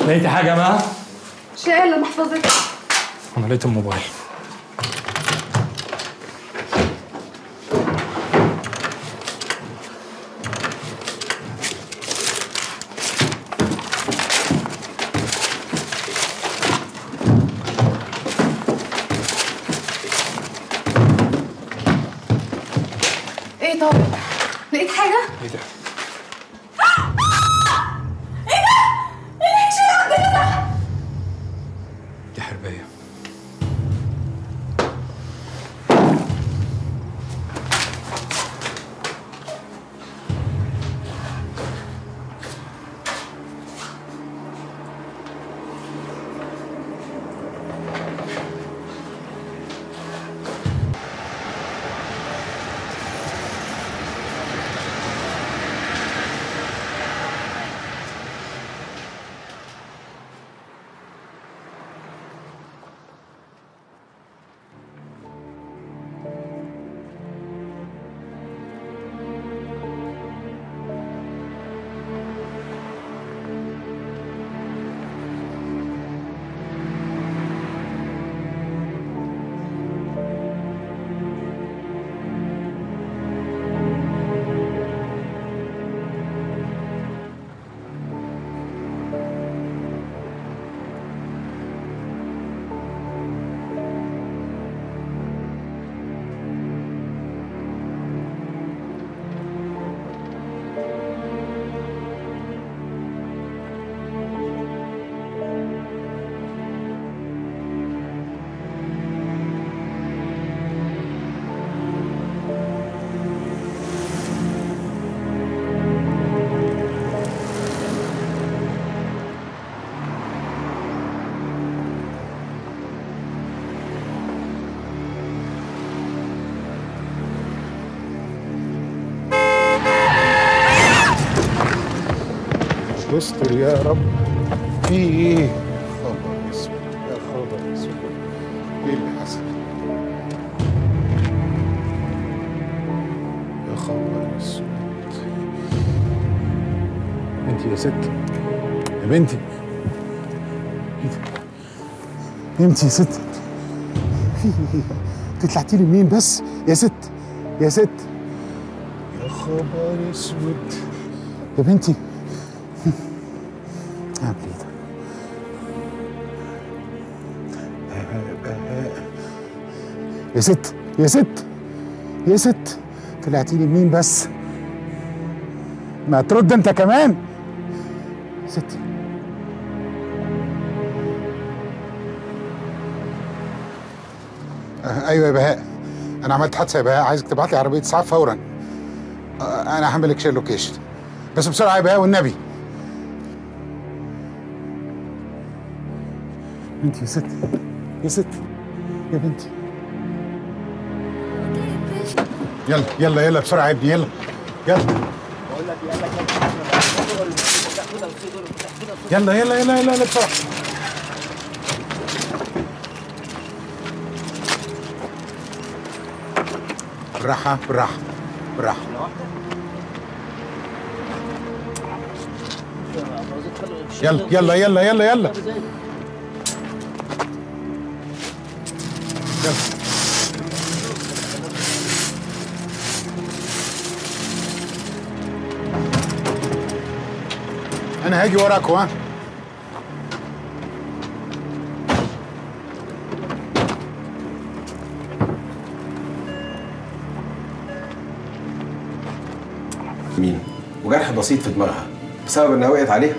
لقيتي حاجه ما شايله محفظتي انا لقيت الموبايل ايه طارق لقيت حاجه ايه ده دي حربيه استر يا رب في ايه؟ خبر اسود يا خبر اسود ايه اللي حصل؟ يا خبر اسود انت يا ست يا بنتي ايه ده؟ انت يا ست في ايه؟ انت طلعتي لي منين بس يا ست يا ست يا خبر اسود يا بنتي اعمل ايه ده؟ بهاء بهاء يا ست يا ست يا ست طلعتي لي منين بس؟ ما ترد انت كمان يا ستي آه، ايوه يا بهاء انا عملت حادثه يا بهاء عايزك تبعت لي عربيه اسعاف فورا آه، انا هعمل لك شير لوكيشن بس بسرعه يا بهاء والنبي بنتي يا ست يا ست يا بنتي يلا يلا يلا بسرعه يا ابني يلا يلا يلا يلا يلا يلا يلا بسرعه بالراحه بالراحه بالراحه يلا يلا يلا يلا يلا يلا انا هاجي وراكوا ها مين وجرح بسيط في دماغها بسبب انها وقعت عليها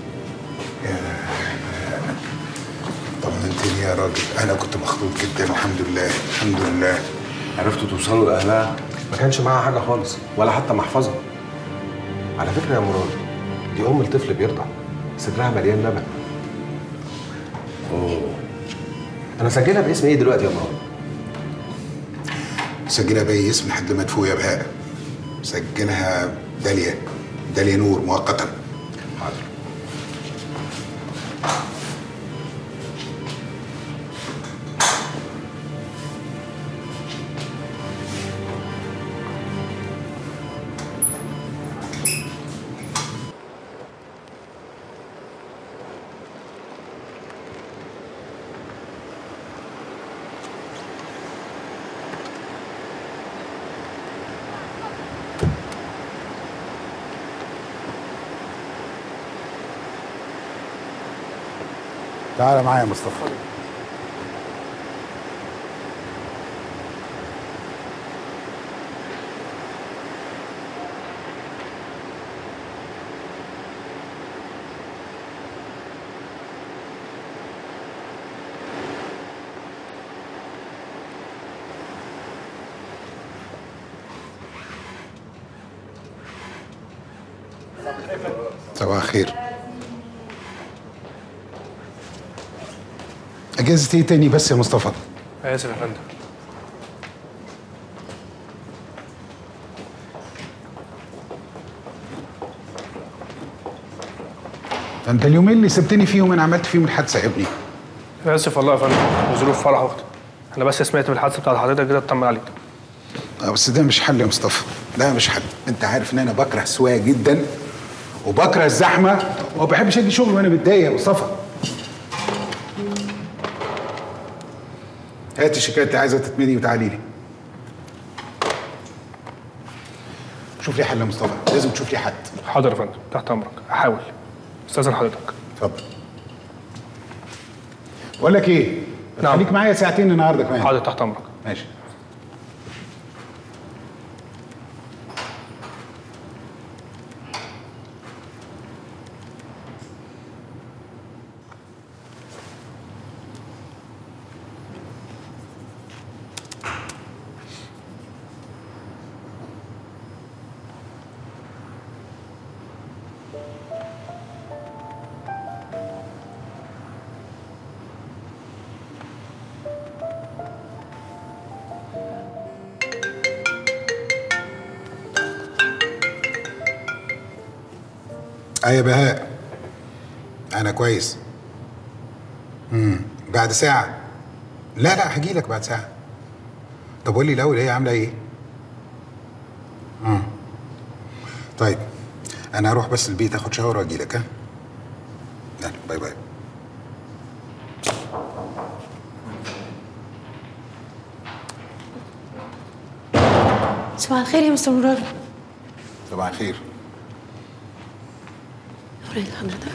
طمنتني يا راجل انا كنت مخضوض جدا والحمد لله الحمد لله عرفتوا توصلوا لاهلها ما كانش معاها حاجه خالص ولا حتى محفظه على فكره يا مراد دي ام الطفل بيرضع صدرها مليان لبن اوه انا سجلها باسم ايه دلوقتي يا مراد سجلها باي اسم لحد ما تفوق يا بهاء سجلها داليا داليا نور مؤقتا حاضر تعالى معايا يا مصطفى صباح الخير اجازة ايه تاني بس يا مصطفى اسف يا فندم ده انت اليومين اللي سبتني فيهم انا عملت فيهم الحادثه يا ابني اسف والله يا فندم ظروف فرح اختي انا بس سمعت بالحادثه بتاعت حضرتك كده اطمن عليك اه بس ده مش حل يا مصطفى ده مش حل انت عارف ان انا بكره السواقه جدا وبكره الزحمه وما بحبش اجي شغل وانا متضايق يا مصطفى هات الشيكات اللي عايزه تتمدي وتعالي لي شوف لي حل يا مصطفى لازم تشوف لي حد حاضر يا فندم تحت امرك احاول استاذن حضرتك اتفضل بقول لك ايه نعم. خليك معايا ساعتين النهارده كمان حاضر تحت امرك ماشي أي يا بهاء أنا كويس امم بعد ساعة لا لا هجي لك بعد ساعة طب قول لي الأول هي عاملة إيه؟ امم طيب أنا هروح بس البيت آخد شاور وأجي لك ها؟ يلا باي باي صباح الخير يا مستر مراد صباح الخير أوريك حضرتك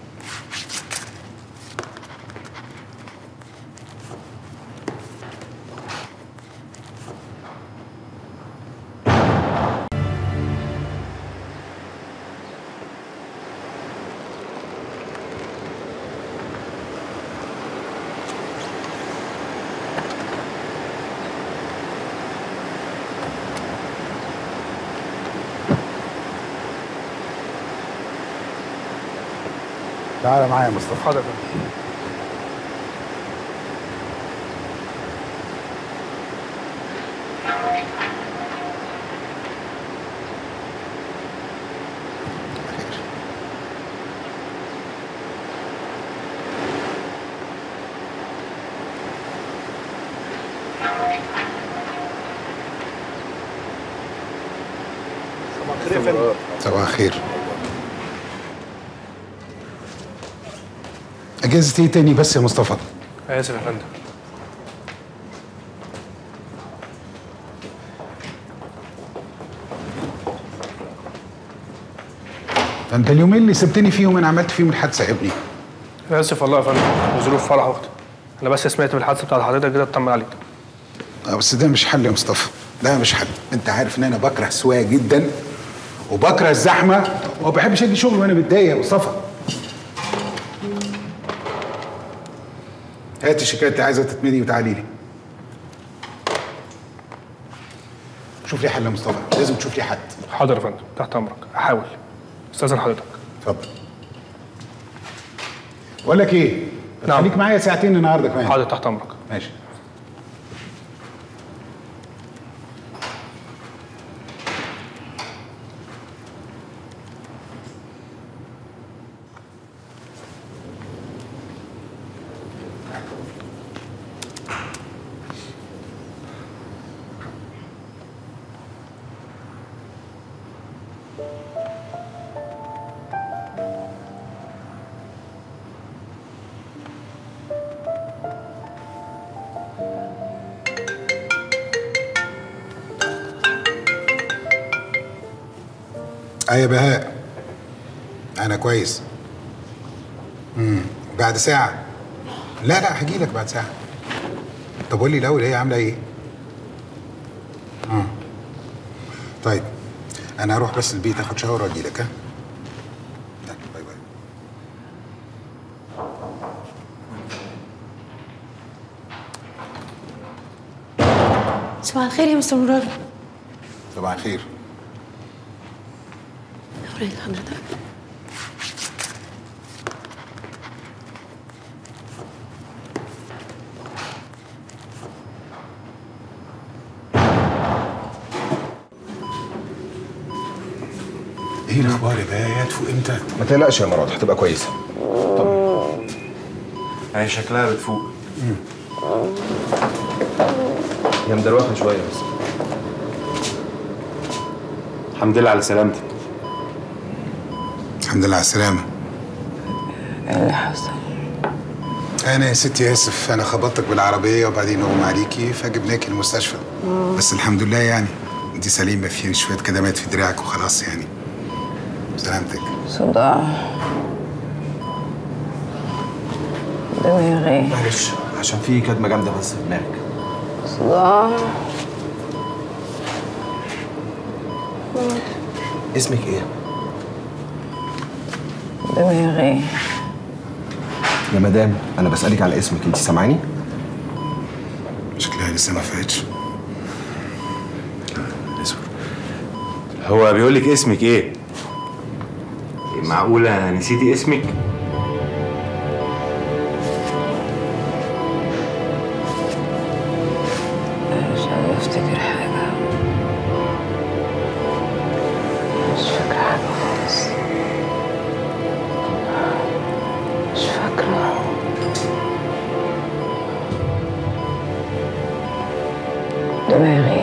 تعالى معايا يا مصطفى حاضر يا فندم صباح الخير أجازة إيه تاني بس يا مصطفى؟ اسف يا فندم ده أنت اليومين اللي سبتني فيهم أنا عملت فيهم الحادثة يا ابني اسف والله يا فندم ظروف فرح اختي انا بس سمعت بالحادثه بتاعت حضرتك كده اطمن عليك اه بس ده مش حل يا مصطفى ده مش حل انت عارف ان انا بكره السواقه جدا وبكره الزحمه وما بحبش اجي شغل وانا متضايق يا مصطفى هات الشيكات اللي عايزه تتمدي وتعالي لي شوف لي حل يا مصطفى لازم تشوف لي حد حاضر يا فندم تحت امرك احاول استاذن حضرتك اتفضل بقول لك ايه نعم. خليك معايا ساعتين النهارده كمان حاضر تحت امرك ماشي أي يا بهاء أنا كويس امم بعد ساعة لا لا هجي لك بعد ساعه طب قول لي الاول هي عامله ايه اه طيب انا هروح بس البيت اخد شاور واجي لك ها يلا، باي باي صباح الخير يا مستر مراد صباح الخير أوراق حضرتك ايه الاخبار يا بقى هتفوق امتى ما تقلقش يا مراد هتبقى كويسه هي شكلها بتفوق هي مدروخه شويه بس الحمد لله على سلامتك الحمد لله على السلامه اللي حصل انا يا ستي اسف انا خبطتك بالعربيه وبعدين اغمى عليكي فجبناكي المستشفى بس الحمد لله يعني انت سليمه في شويه كدمات في دراعك وخلاص يعني سلامتك صداع دماغي معلش عشان في كدمه جامده بس في دماغك صداع اسمك ايه؟ دماغي يا مدام انا بسالك على اسمك انت سامعاني؟ شكلها لسه ما فاتش اصبر هو بيقول لك اسمك ايه؟ معقولة نسيتي اسمك؟ مش قادرة افتكر حاجة مش فاكرة حاجة خالص مش فاكرة دماغي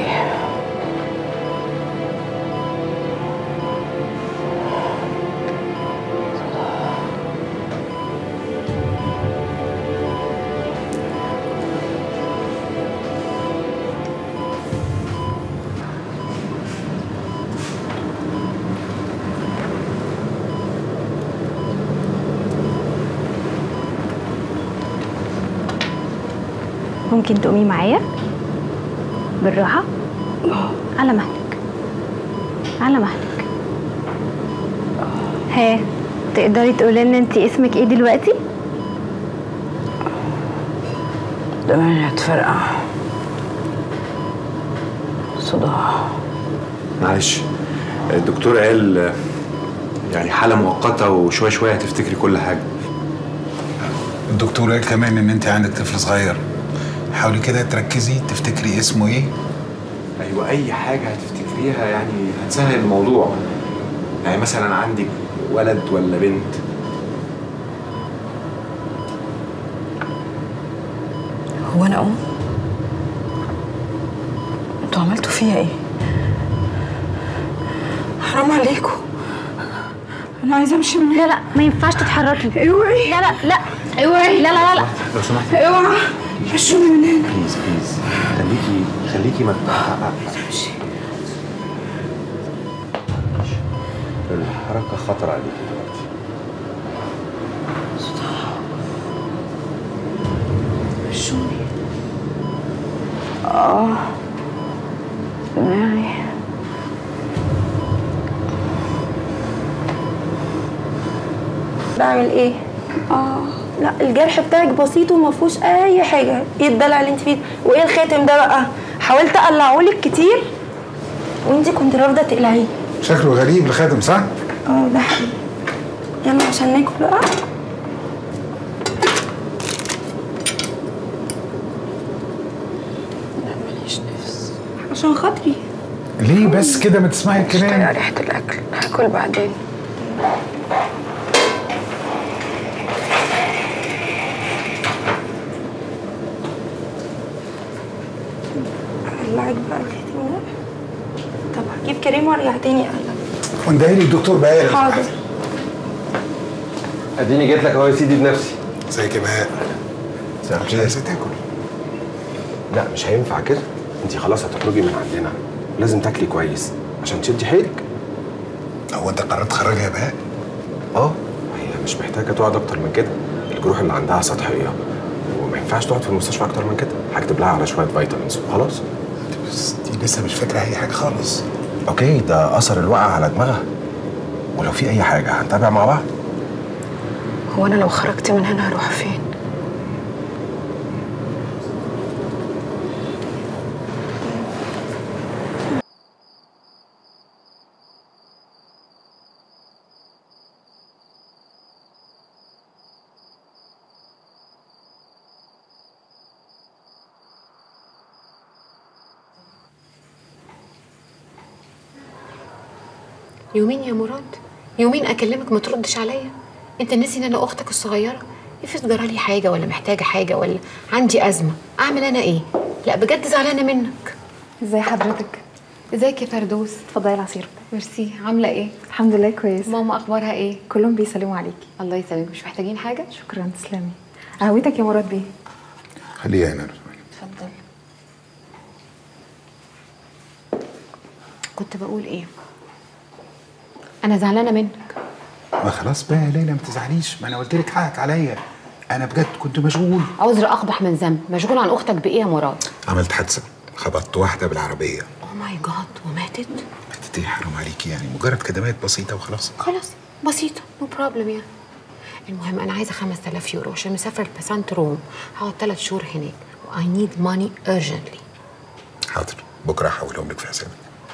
ممكن تقومي معايا بالراحة على مهلك على مهلك ها تقدري تقولي لنا انت اسمك ايه دلوقتي دماغي هتفرقع صداع معلش الدكتور قال آه، يعني حالة مؤقتة وشوية شوية هتفتكري كل حاجة الدكتور قال كمان ان انت عندك طفل صغير حاولي كده تركزي تفتكري اسمه ايه أيوة أي حاجة هتفتكريها يعني هتسهل الموضوع يعني مثلا عندك ولد ولا بنت هو انا ام انتوا عملتوا فيا ايه حرام عليكم انا عايزه امشي من لا لا ما ينفعش تتحركي اوعي لا لا لا اوعي لا لا لا, لا. لو سمحتي اوعى مشوني من هنا بليز بليز خليكي خليكي ما الحركة خطر عليكي دلوقتي مشوني اه دماغي بعمل ايه؟ اه لا الجرح بتاعك بسيط وما فيهوش اي حاجه ايه الدلع اللي انت فيه وايه الخاتم ده بقى حاولت اقلعهولك كتير وانت كنت رافضه تقلعيه شكله غريب الخاتم صح اه ده حقيقي يلا عشان ناكل بقى ماليش نفس عشان خاطري ليه بس كده ما تسمعي مش طايقه الكلام ريحه الاكل هاكل بعدين اقلعك بقى الخاتم ده طب هجيب كريم وارجع تاني اقلع وندهي لي الدكتور بقى حاضر اديني جيت لك اهو يا سيدي بنفسي ازيك يا بهاء مش عايزه تاكل لا مش هينفع كده انت خلاص هتخرجي من عندنا لازم تاكلي كويس عشان تشدي حيلك هو انت قررت تخرجها يا بهاء اه هي مش محتاجه تقعد اكتر من كده الجروح اللي عندها سطحيه ينفعش تقعد في المستشفى اكتر من كده هكتب لها على شويه فيتامينز وخلاص بس دي لسه مش فاكره اي حاجه خالص اوكي ده اثر الوقعه على دماغها ولو في اي حاجه هنتابع مع بعض هو انا لو خرجت من هنا هروح فين يومين يا مراد يومين اكلمك ما تردش عليا انت ناسي ان انا اختك الصغيره افرض جرالي حاجه ولا محتاجه حاجه ولا عندي ازمه اعمل انا ايه لا بجد زعلانه منك ازي حضرتك ازيك يا فردوس اتفضلي العصير ميرسي عامله ايه الحمد لله كويس ماما اخبارها ايه كلهم بيسلموا عليكي الله يسلمك مش محتاجين حاجه شكرا تسلمي قهوتك يا مراد بيه خليها هنا اتفضل كنت بقول ايه انا زعلانه منك ما خلاص بقى يا ليلى ما تزعليش ما انا قلت لك حقك عليا انا بجد كنت مشغول عذر اقبح من ذنب مشغول عن اختك بايه يا مراد عملت حادثه خبطت واحده بالعربيه او ماي جاد وماتت ماتت ايه حرام عليكي يعني مجرد كدمات بسيطه وخلاص خلاص بسيطه نو بروبلم يعني المهم انا عايزه 5000 يورو عشان مسافره لباسانت روم هقعد ثلاث شهور هناك واي نيد ماني urgently حاضر بكره هحولهم لك في حسابك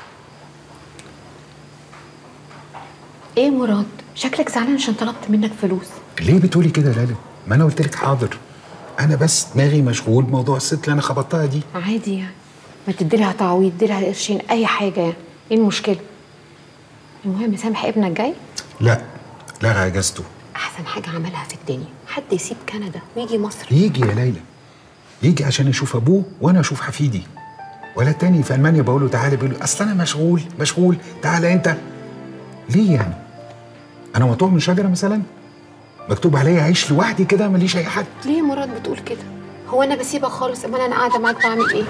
ايه مراد شكلك زعلان عشان طلبت منك فلوس ليه بتقولي كده يا ليلى ما انا قلت لك حاضر انا بس دماغي مشغول بموضوع الست اللي انا خبطتها دي عادي يعني ما تديلها تعويض تديلها قرشين اي حاجه يعني ايه المشكله المهم سامح ابنك جاي لا لغى اجازته احسن حاجه عملها في الدنيا حد يسيب كندا ويجي مصر يجي يا ليلى يجي عشان يشوف ابوه وانا اشوف حفيدي ولا التاني في المانيا بقول له تعالى بيقول له اصل انا مشغول مشغول تعالى انت ليه يعني انا مقطوع من شجره مثلا مكتوب عليا اعيش لوحدي كده ماليش اي حد ليه يا مراد بتقول كده هو انا بسيبك خالص امال انا قاعده معاك بعمل ايه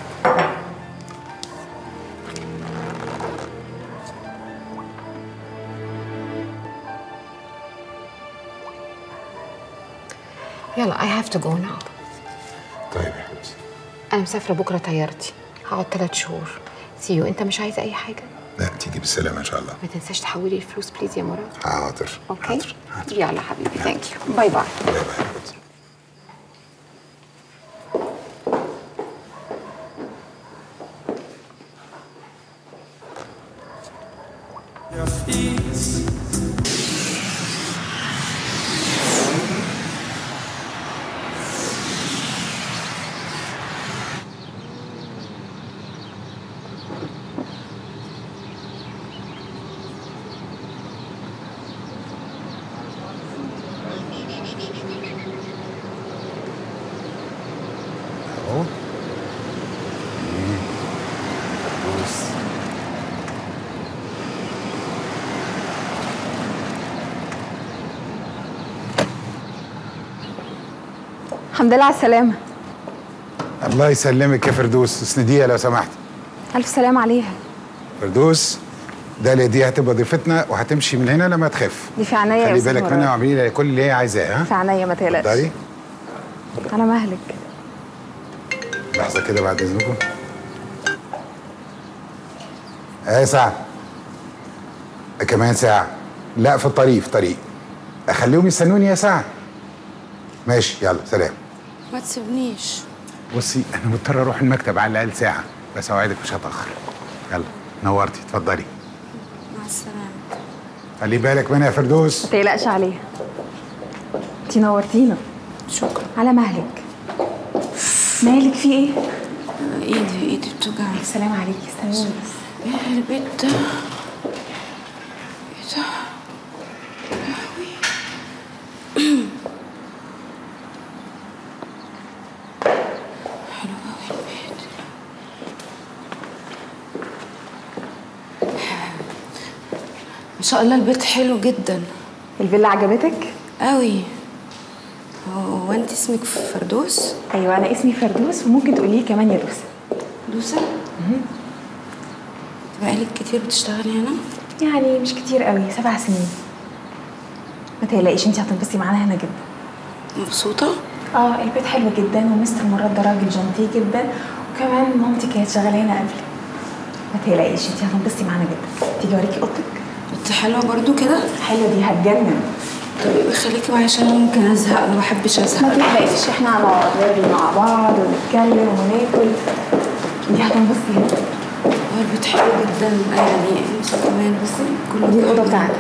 يلا I have to go now طيب يا حبيبتي انا مسافره بكره طيارتي هقعد ثلاث شهور سيو انت مش عايزه اي حاجه لا تيجي بالسلامه ان شاء الله ما تنساش تحولي الفلوس بليز يا مراد حاضر اوكي حاضر يلا حبيبي ثانك يو باي باي باي باي يا حبيبتي اهو إيه. بص الحمد لله على السلامه الله يسلمك يا فردوس اسنديها لو سمحت الف سلام عليها فردوس داليا دي هتبقى ضيفتنا وهتمشي من هنا لما تخف دي في عينيا يا خلي أستاذ بالك مراد. منها واعملي لها كل اللي هي عايزاه ها في عينيا ما تقلقش اتفضلي على مهلك لحظه كده بعد اذنكم ايه ساعه كمان ساعه لا في الطريق في الطريق اخليهم يستنوني يا ساعه ماشي يلا سلام ما تسيبنيش بصي انا مضطر اروح المكتب على الاقل ساعه بس اوعدك مش هتاخر يلا نورتي اتفضلي مع السلامه خلي بالك منها يا فردوس ما تقلقش عليها انتي نورتينا شكرا على مهلك مالك في ايه؟ ايدي ايدي بتوجعني سلام عليكي استنوني بس ايه البيت ده ايه ده حلو قوي البيت ما شاء الله البيت حلو جدا الفيلا عجبتك؟ قوي هو انت اسمك فردوس ايوه انا اسمي فردوس وممكن تقولي لي كمان يا دوسه دوسة بقالك كتير بتشتغلي هنا يعني مش كتير قوي سبع سنين ما تقلقيش انتي هتنبسطي معانا هنا جدا مبسوطة اه البيت حلو جدا ومستر مراد ده راجل جنتي جدا وكمان مامتي كانت شغاله هنا قبلي ما تقلقيش انت هتنبسطي معانا جدا تيجي اوريكي اوضتك انت حلوه برضو كده حلوه دي هتجنن طب يبقى خليكي معايا عشان أنا ممكن ازهق انا ما بحبش ازهق ما تقلقيش احنا هنقعد نرغي مع بعض ونتكلم وناكل دي هتنبسطي هنا هو البيت حلو جدا يعني انت كمان بس كله دي الاوضه بتاعتك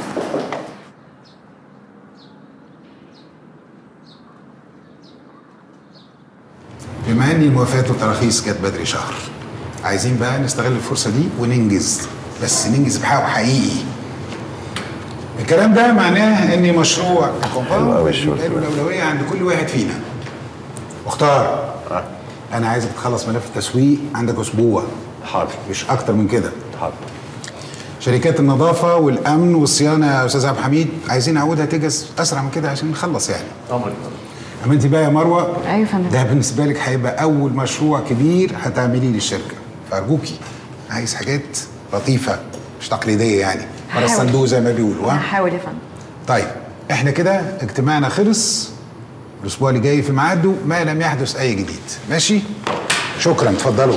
بما ان الموافقات والتراخيص جت بدري شهر عايزين بقى نستغل الفرصه دي وننجز بس ننجز بحق حقيقي الكلام ده معناه ان مشروع الكومباوند لازم يبقى له الاولويه عند كل واحد فينا مختار انا عايزك تخلص ملف التسويق عندك اسبوع حاضر مش اكتر من كده حاضر شركات النظافه والامن والصيانه يا استاذ عبد الحميد عايزين نعودها تجهز اسرع من كده عشان نخلص يعني امر اما انت بقى يا مروه ايوه يا فندم ده بالنسبه لك هيبقى اول مشروع كبير هتعمليه للشركه فارجوكي عايز حاجات لطيفه مش تقليديه يعني ورا هحاول. الصندوق زي ما بيقولوا ها هحاول يا فندم طيب احنا كده اجتماعنا خلص الاسبوع اللي جاي في ميعاده ما لم يحدث اي جديد ماشي شكرا اتفضلوا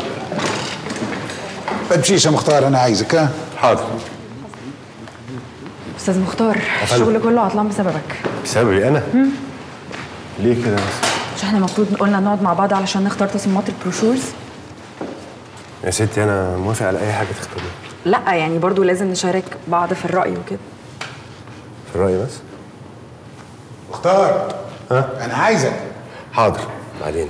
ما تمشيش يا مختار انا عايزك ها حاضر استاذ مختار فندم. الشغل كله عطلان بسببك بسببي انا ليه كده بس مش احنا المفروض قلنا نقعد مع بعض علشان نختار تصميمات البروشورز يا ستي انا موافق على اي حاجه تختاريها لا يعني برضو لازم نشارك بعض في الرأي وكده في الراي بس مختار ها انا عايزك حاضر بعدين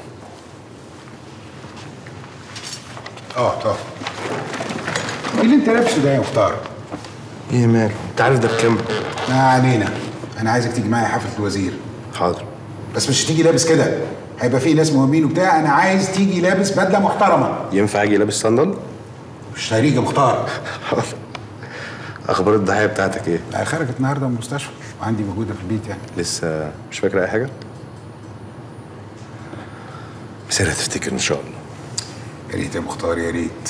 اه طب ايه اللي انت لابسه ده يا مختار ايه مال انت عارف ده بكام ما علينا انا عايزك تيجي معايا حفله الوزير حاضر بس مش تيجي لابس كده هيبقى في ناس مهمين وبتاع انا عايز تيجي لابس بدله محترمه ينفع اجي لابس صندل مش هيجي مختار حاضر اخبار الضحيه بتاعتك ايه أنا خرجت النهارده من المستشفى وعندي موجوده في البيت يعني لسه مش فاكر اي حاجه بس هتفتكر ان شاء الله يا ريت يا مختار يا ريت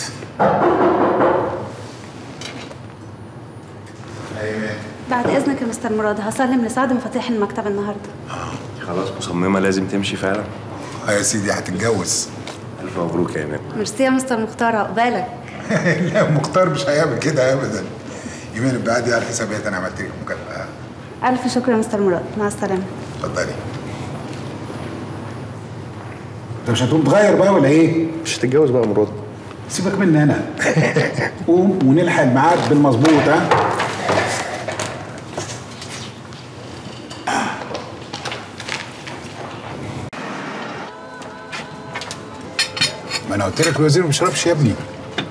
بعد اذنك يا مستر مراد هسلم لسعد مفاتيح المكتب النهارده خلاص مصممه لازم تمشي فعلا اه يا سيدي هتتجوز الف مبروك يا ايمان ميرسي يا مستر مختار عقبالك لا مختار مش هيعمل كده ابدا يمين بعدي على حسابات انا عملت لك مكافاه الف شكر يا مستر مراد مع السلامه اتفضلي انت مش هتقوم تغير بقى ولا ايه؟ مش هتتجوز بقى مراد سيبك مني انا قوم ونلحق الميعاد بالمظبوط ها ما انا قلت لك الوزير ما بيشربش يا ابني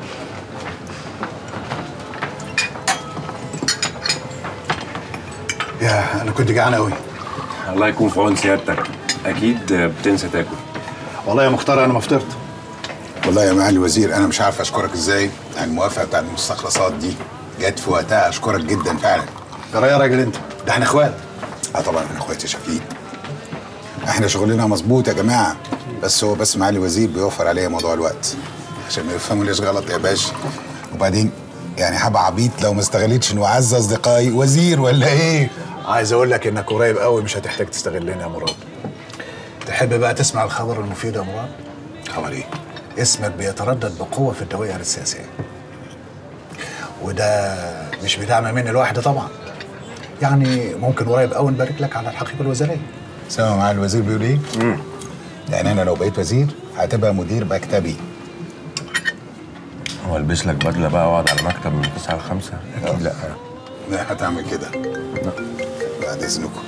يا انا كنت جعان قوي الله يكون في عون سيادتك اكيد بتنسى تاكل والله يا مختار انا ما فطرت والله يا معالي الوزير انا مش عارف اشكرك ازاي على الموافقه بتاعت المستخلصات دي جت في وقتها اشكرك جدا فعلا ترى يا راجل انت ده احنا اخوات اه طبعا احنا اخواتي شاكين احنا شغلنا مظبوط يا جماعه بس هو بس معالي الوزير بيوفر عليا موضوع الوقت عشان ما يفهمونيش غلط يا باشا وبعدين يعني هبقى عبيط لو ما استغلتش انه اعز اصدقائي وزير ولا ايه عايز اقول لك انك قريب قوي مش هتحتاج تستغلنا يا مراد تحب بقى تسمع الخبر المفيد يا مراد خبر ايه اسمك بيتردد بقوه في الدوائر السياسيه وده مش بدعم مني لوحدي طبعا يعني ممكن قريب قوي نبارك لك على الحقيبه الوزاريه سامع معالي الوزير بيقول ايه؟ يعني انا لو بقيت وزير هتبقى مدير مكتبي هو البس لك بدله بقى واقعد على مكتب من 9 ل 5 اكيد لا لا هتعمل كده بعد اذنكم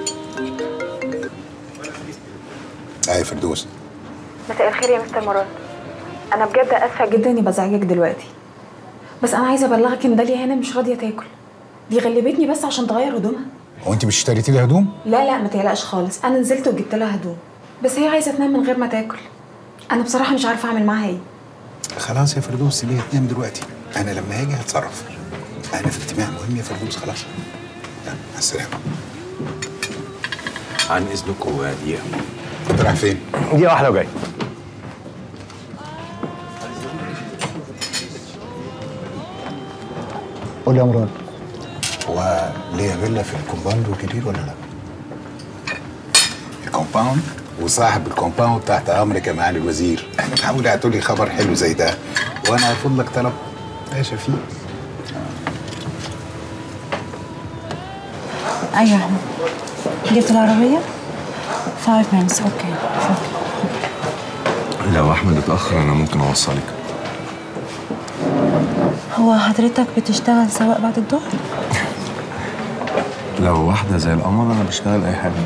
اي فردوس مساء الخير يا مستر مراد انا بجد اسفه جدا اني بزعجك دلوقتي بس انا عايزه ابلغك ان داليا هنا مش راضيه تاكل دي غلبتني بس عشان تغير هدومها هو انت مش اشتريتي لي هدوم؟ لا لا ما تقلقش خالص انا نزلت وجبت لها هدوم بس هي عايزه تنام من غير ما تاكل انا بصراحه مش عارفه اعمل معاها ايه خلاص يا فردوس ليه تنام دلوقتي؟ انا لما هاجي هتصرف انا في اجتماع مهم يا فردوس خلاص يلا، مع السلامه عن اذنكم دقيقه انت رايح فين؟ دقيقه واحده وجاي قول لي يا مراد هو ليا فيلا في الكومباوند الجديد ولا لا؟ الكومباوند وصاحب الكومباوند تحت امرك يا معالي الوزير احنا بحاول اعطوا خبر حلو زي ده وانا هرفض لك طلب يا شفيق ايوه يا احمد جبت العربيه 5 minutes اوكي لو احمد اتاخر انا ممكن اوصلك هو حضرتك بتشتغل سواق بعد الظهر لو واحده زي القمر انا بشتغل اي حاجه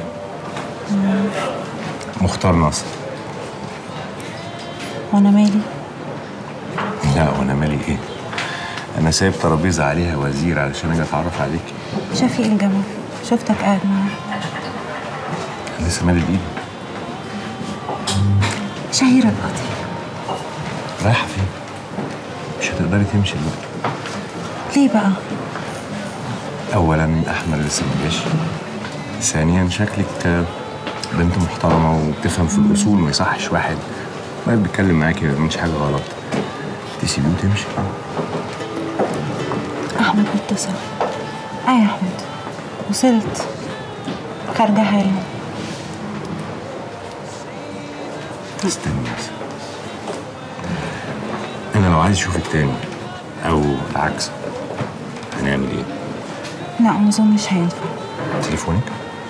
مختار ناصر وانا مالي لا وانا مالي ايه انا سايب ترابيزه عليها وزير علشان اجي اتعرف عليك شفيق الجمل شفتك قاعد معاه لسه مالي بايدي شهيرة القاضي رايحه فين مش هتقدري تمشي دلوقتي ليه بقى اولا احمد لسه ما جاش ثانيا شكلك بنت محترمه وبتفهم في الاصول ما يصحش واحد واحد بيتكلم معاكي ما بيعملش حاجه غلط تسيبيه وتمشي احمد متصل اي يا احمد وصلت خارجة حالا استني بس انا لو عايز اشوفك تاني او العكس هنعمل ايه لا ما اظنش هينفع تليفونك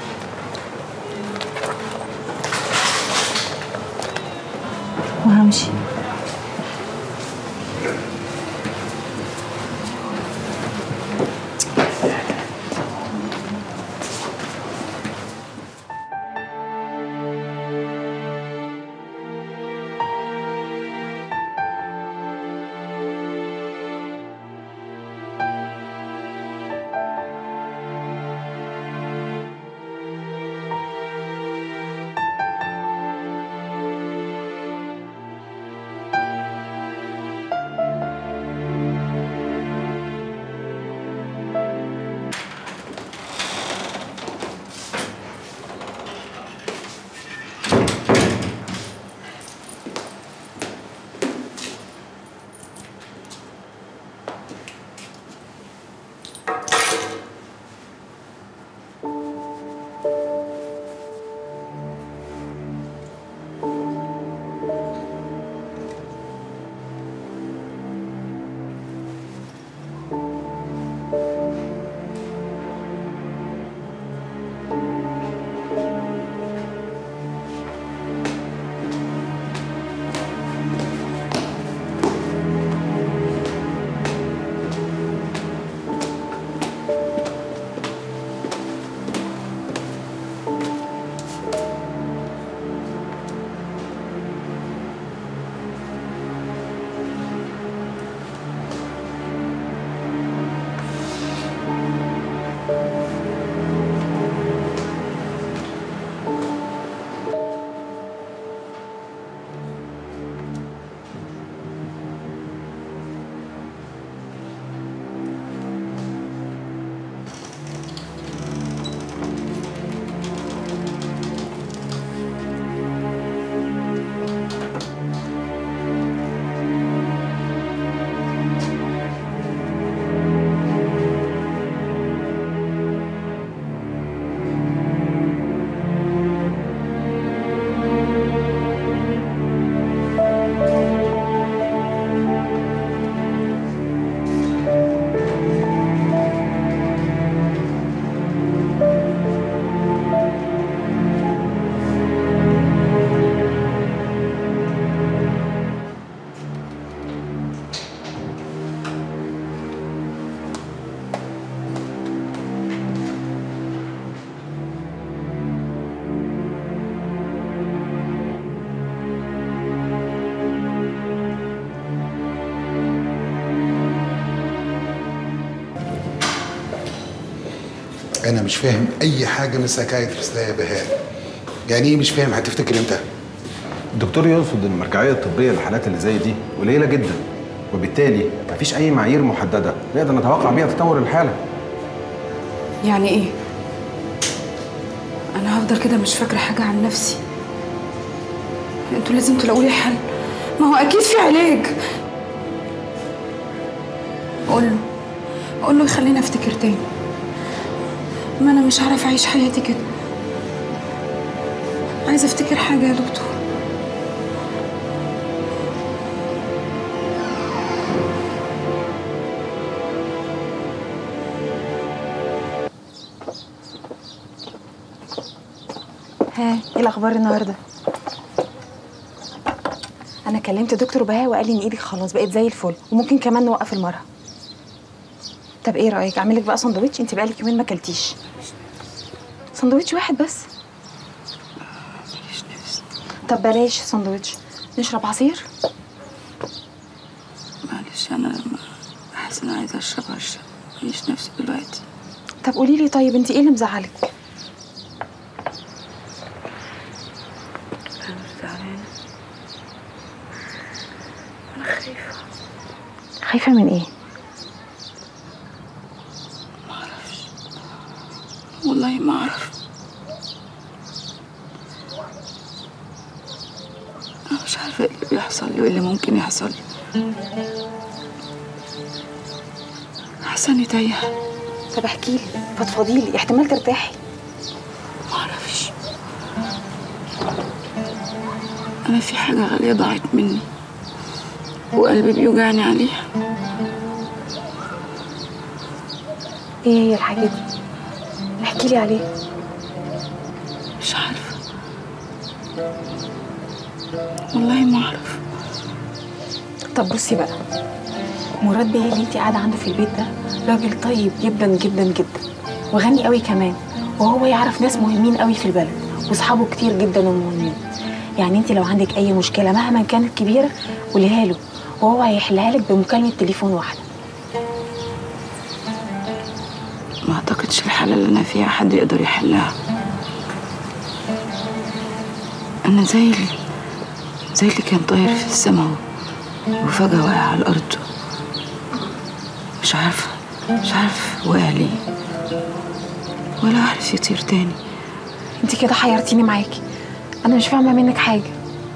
وهمشي انا مش فاهم اي حاجه من سكايترس ده يا بهاء يعني ايه مش فاهم هتفتكر امتى الدكتور يقصد ان المرجعيه الطبيه للحالات اللي زي دي قليله جدا وبالتالي مفيش اي معايير محدده نقدر نتوقع بيها تطور الحاله يعني ايه انا هفضل كده مش فاكره حاجه عن نفسي انتوا لازم تلاقوا لي حل ما هو اكيد في علاج قول له قول له يخليني افتكر تاني ما انا مش عارفه اعيش حياتي كده عايزه افتكر حاجه يا دكتور ها ايه الاخبار النهارده انا كلمت دكتور بهاء وقال لي ان ايدك خلاص بقت زي الفل وممكن كمان نوقف المرهم طب ايه رايك اعمل لك بقى سندوتش انت بقالك يومين ما اكلتيش سندوتش واحد بس طب بلاش سندوتش نشرب عصير معلش انا لما احس ان أنا عايزه اشرب اشرب ماليش نفسي دلوقتي طب قولي لي طيب انت ايه اللي مزعلك انا زعلانه انا خايفه خايفه من ايه والله ما اعرف انا مش عارفه ايه اللي بيحصل لي وايه اللي ممكن يحصل لي حاسه اني تايهه طب احكي لي فضفضي لي احتمال ترتاحي ما اعرفش انا في حاجه غاليه ضاعت مني وقلبي بيوجعني عليها ايه هي الحاجه دي احكي لي عليها مش عارفه والله ما اعرف طب بصي بقى مراد بيه اللي انت قاعده عنده في البيت ده راجل طيب جدا جدا جدا وغني قوي كمان وهو يعرف ناس مهمين قوي في البلد واصحابه كتير جدا ومهمين يعني انت لو عندك اي مشكله مهما كانت كبيره قوليها له وهو هيحلها لك بمكالمه تليفون واحده ما اعتقدش الحالة اللي انا فيها حد يقدر يحلها انا زي اللي زي اللي كان طاير في السماء وفجأة وقع على الارض مش عارفة مش عارف وقع ليه ولا عارف يطير تاني انت كده حيرتيني معاكي انا مش فاهمه منك حاجه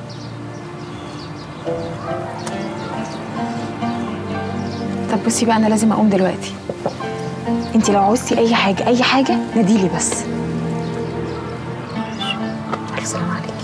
طب بصي بقى انا لازم اقوم دلوقتي انت لو عوزتي اي حاجه اي حاجه ناديلي بس الف سلام عليكي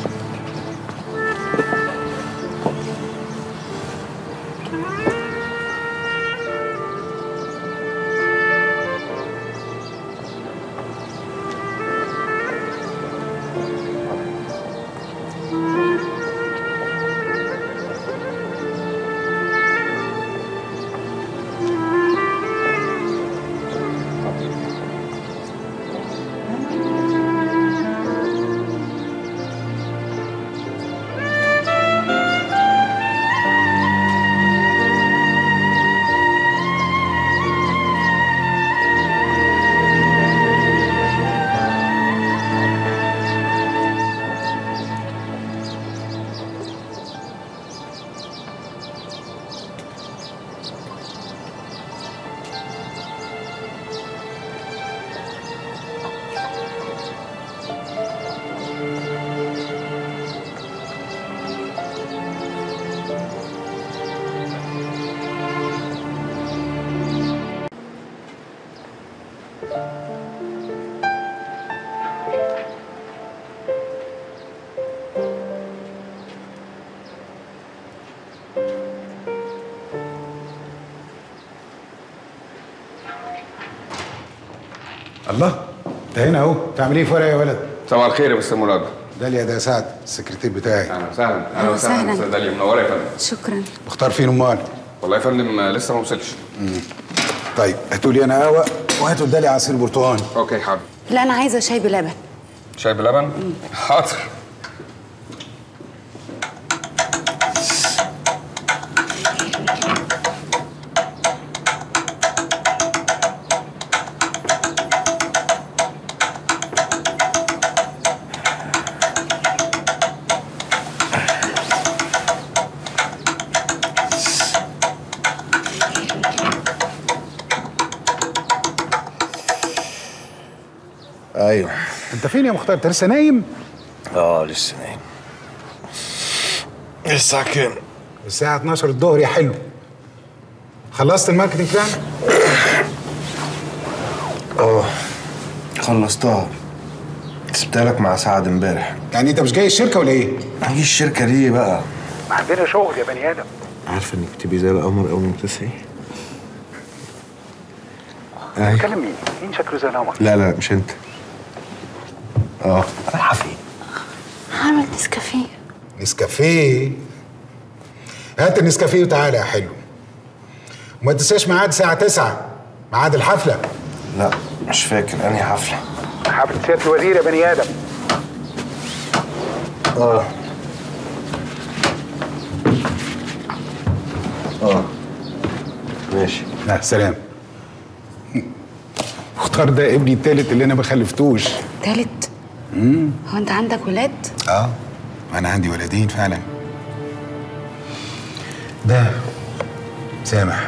الله انت هنا اهو بتعمل ايه في ورقه يا ولد صباح الخير يا مستر مراد داليا ده سعد السكرتير بتاعي اهلا وسهلا أهلا اهلا وسهلا وسهلا. استاذ داليا منوره يا فندم شكرا مختار فين امال والله يا فندم آه، لسه ما وصلش طيب هاتوا لي انا قهوه وهاتوا لداليا عصير برتقال اوكي حاضر لا انا عايزه شاي بلبن شاي بلبن حاضر ايوه انت فين يا مختار انت لسه نايم اه لسه نايم الساعة كام؟ الساعه 12 الظهر يا حلو خلصت الماركتنج بلان اه خلصتها سبتها لك مع سعد امبارح يعني انت مش جاي الشركه ولا ايه؟ هاجي الشركه ليه بقى؟ عندنا شغل يا بني ادم عارفه انك بتبقي زي القمر اول ما بتصحي أي. بتكلم مين؟ مين شكله زي القمر؟ لا لا مش انت اه رايحه فين؟ هعمل نسكافيه نسكافيه هات النسكافيه وتعالى يا حلو وما تنساش ميعاد الساعة 9 ميعاد الحفلة لا مش فاكر انهي حفله حفلة سيادة الوزير يا بني آدم اه اه ماشي لا سلام مختار ده ابني التالت اللي انا ما خلفتوش تالت امم هو انت عندك ولاد اه انا عندي ولدين فعلا ده سامح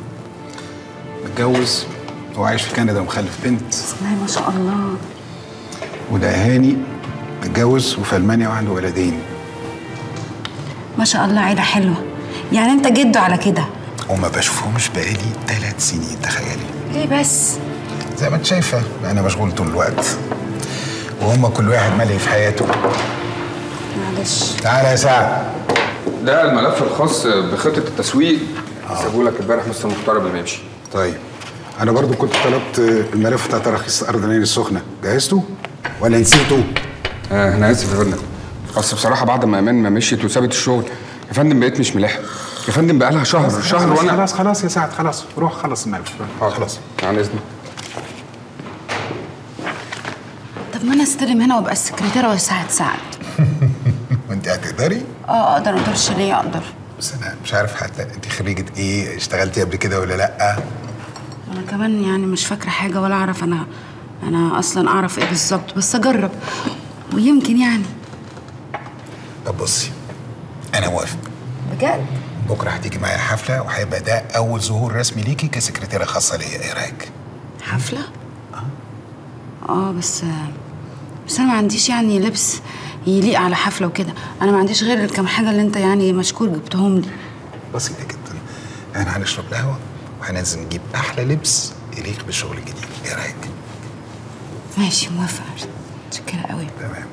متجوز وعايش في كندا ومخلف بنت اسمها ما شاء الله وده هاني متجوز وفي المانيا وعنده ولدين ما شاء الله عيله حلوه يعني انت جده على كده وما بشوفهمش بقالي ثلاث سنين تخيلي ليه بس زي ما انت شايفه انا مشغول طول الوقت وهم كل واحد ملهي في حياته معلش تعالى يا سعد ده الملف الخاص بخطه التسويق سابوا لك امبارح مستر مختار قبل ما يمشي طيب انا برضو كنت طلبت الملف بتاع تراخيص ارض العين السخنه جهزته ولا نسيته آه انا اسف يا فندم اصل بصراحه بعد ما ايمان ما مشيت وسابت الشغل يا فندم بقيت مش ملاحق يا فندم بقى لها شهر شهر خلاص وانا خلاص خلاص يا سعد خلاص روح خلص الملف خلاص عن اذنك طب ما انا استلم هنا وابقى السكرتيره وساعد سعد وانت هتقدري اه اقدر ما اقدرش ليه اقدر بس انا مش عارف حتى انت خريجه ايه اشتغلتي قبل كده ولا لا انا كمان يعني مش فاكره حاجه ولا اعرف انا انا اصلا اعرف ايه بالظبط بس اجرب ويمكن يعني طب بصي انا موافق بجد بكره هتيجي معايا حفله وهيبقى ده اول ظهور رسمي ليكي كسكرتيره خاصه ليا ايه رايك حفله اه بس بس انا ما عنديش يعني لبس يليق على حفله وكده انا ما عنديش غير الكام حاجه اللي انت يعني مشكور جبتهم لي بسيطه جدا احنا هنشرب قهوه وهننزل نجيب احلى لبس يليق بالشغل الجديد ايه رايك ماشي موافقه متشكره قوي تمام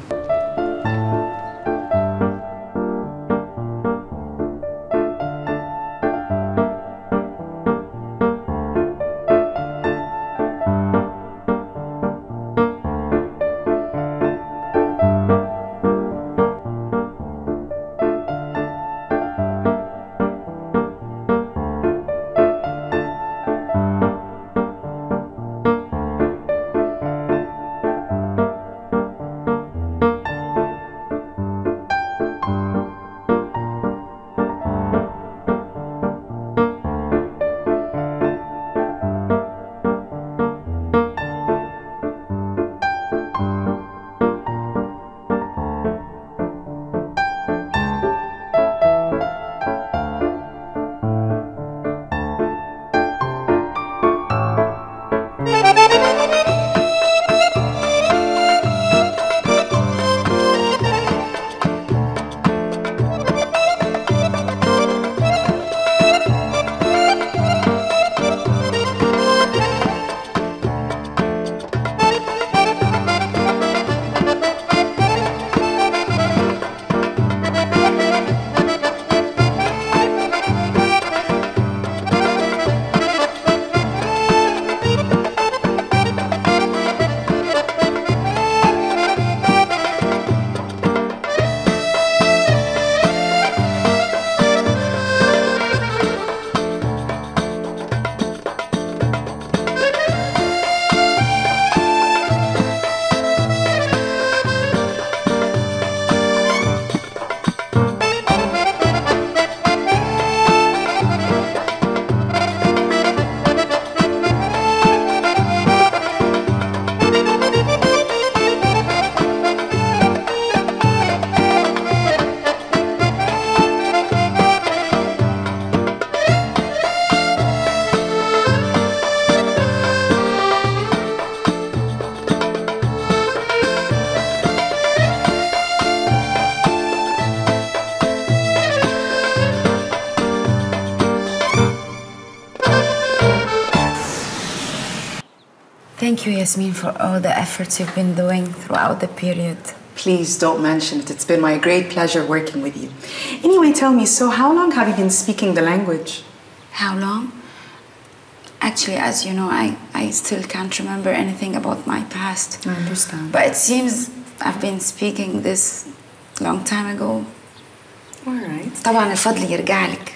Thank you, Yasmin, for all the efforts you've been doing throughout the period. Please don't mention it. It's been my great pleasure working with you. Anyway, tell me, so how long have you been speaking the language? How long? Actually, as you know, I, I still can't remember anything about my past. I understand. But it seems I've been speaking this long time ago. All right. طبعا الفضل يرجع لك.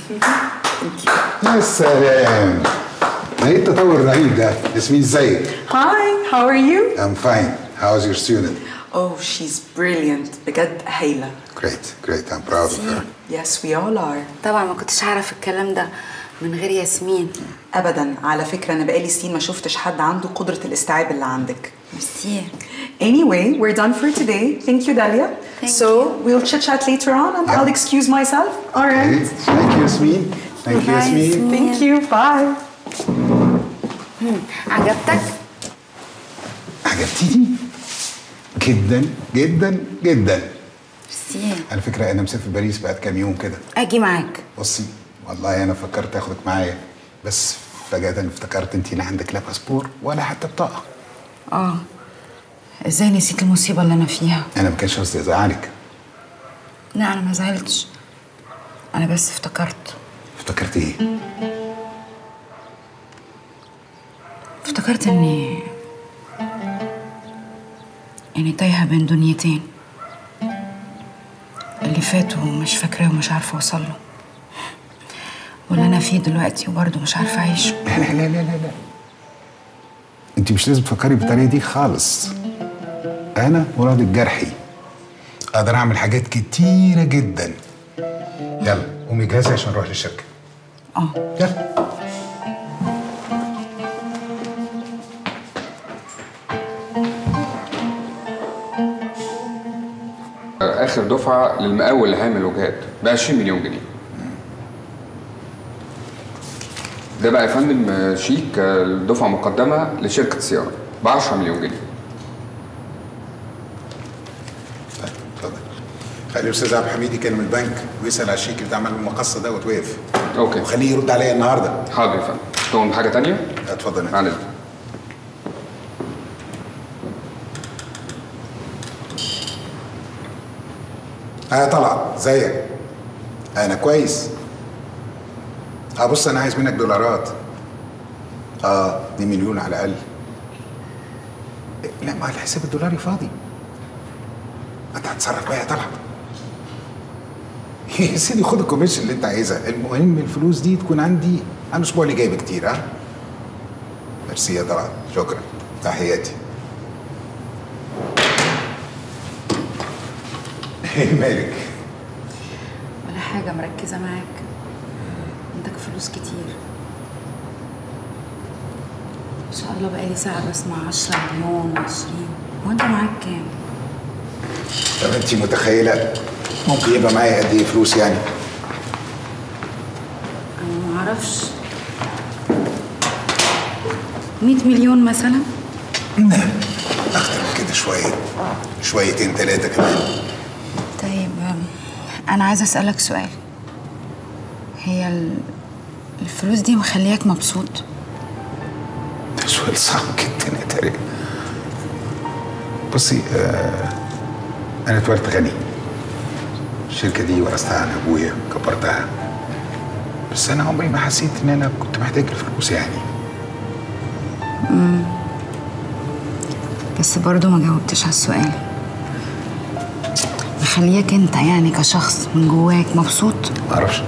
يا سلام ما ايه التطور الرهيب ده ياسمين ازيك Hi, how are you? I'm fine how's your student Oh, she's brilliant. بجد هايلة. great great I'm proud of her Yes, we all are. طبعا ما كنتش هعرف الكلام ده من غير ياسمين. ابدا على فكره انا بقالي سنين ما شفتش حد عنده قدره الاستيعاب اللي عندك ميرسي Anyway, we're done for today. Thank you, Dalia. Thank so we'll chit chat later on, and I'll excuse myself. All right. thank you ياسمين thank you ياسمين Thank you. Bye. عجبتك؟ عجبتيني جدا جدا جدا ميرسي على فكرة أنا مسافر باريس بعد كام يوم كده اجي معاك. بصي والله أنا فكرت آخدك معايا بس فجأة افتكرت أنت لا عندك لا باسبور ولا حتى بطاقة اه ازاي نسيت المصيبة اللي انا فيها؟ أنا ما كانش قصدي أزعلك لا انا ما زعلتش. انا بس افتكرت افتكرت إيه؟ افتكرت اني اني تايهة بين دنيتين اللي فاتوا مش فاكراه ومش عارفة اوصل له واللي انا فيه دلوقتي وبرضه مش عارفة اعيشه لا لا لا لا لا لا أنت مش لازم تفكري بالطريقة دي خالص أنا مراد الجرحي أقدر أعمل حاجات كتيرة جدا يلا قومي جهزي عشان نروح للشركة اه يلا اخر دفعه للمقاول لهام الوجهات ب 20 مليون جنيه ده بقى يا فندم شيك الدفعه مقدمه لشركه سياره ب 10 مليون جنيه خلي الاستاذ عبد الحميد يكلم البنك ويسال على الشيك بتاع عمل المقصه دوت وقف اوكي وخليه يرد عليا النهارده حاضر يا فندم تؤمن بحاجه تانية؟ اتفضل معلش اه طلعت ازيك انا كويس اه بص انا عايز منك دولارات اه 2 مليون على الاقل لا ما الحساب الدولاري فاضي انت هتصرف بقى يا طلعت يا سيدي خد الكوميشن اللي انت عايزها المهم الفلوس دي تكون عندي انا الاسبوع اللي جاي بكتير ها ميرسي يا طلعت شكرا تحياتي ايه مالك ولا حاجة مركزة معاك عندك فلوس كتير ما شاء الله بقالي ساعة بسمع 10 مليون و20 هو انت معاك كام؟ طب انت متخيله ممكن يبقى معايا قد ايه فلوس يعني انا ما اعرفش 100 مليون مثلا اكتر من كده شويه شويتين ثلاثه كمان طيب أم، انا عايزة اسألك سؤال هي ال- الفلوس دي مخلياك مبسوط؟ ده سؤال صعب جدا يا تارك بصي آه انا اتولدت غني الشركه دي ورثتها عن ابويا كبرتها بس انا عمري ما حسيت ان انا كنت محتاج الفلوس يعني مم. بس برضو ما جاوبتش على السؤال مخلياك انت يعني كشخص من جواك مبسوط ما اعرفش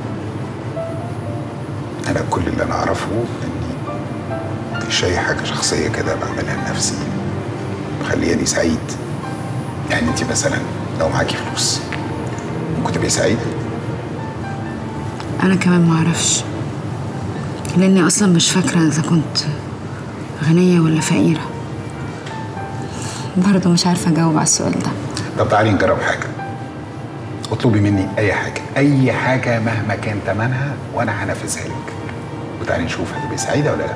انا كل اللي انا اعرفه اني مش اي حاجه شخصيه كده بعملها لنفسي مخلياني سعيد يعني انت مثلا لو معاكي فلوس ممكن تبقي سعيده انا كمان ما اعرفش لاني اصلا مش فاكره اذا كنت غنيه ولا فقيره برضه مش عارفه اجاوب على السؤال ده طب تعالي نجرب حاجه اطلبي مني اي حاجه اي حاجه مهما كان ثمنها وانا هنفذها لك وتعالي نشوف هتبقي سعيده ولا لا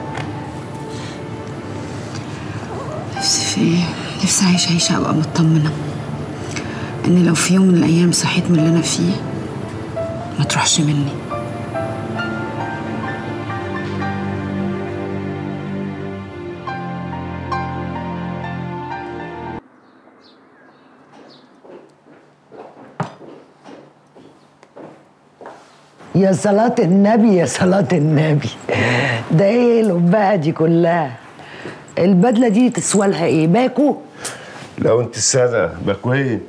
نفسي في ايه نفسي اعيش عيشه ابقى مطمنه ان لو في يوم من الايام صحيت من اللي انا فيه ما تروحش مني يا صلاة النبي يا صلاة النبي ده ايه القبعة دي كلها البدلة دي تسوى لها ايه باكو لو انت السادة باكوين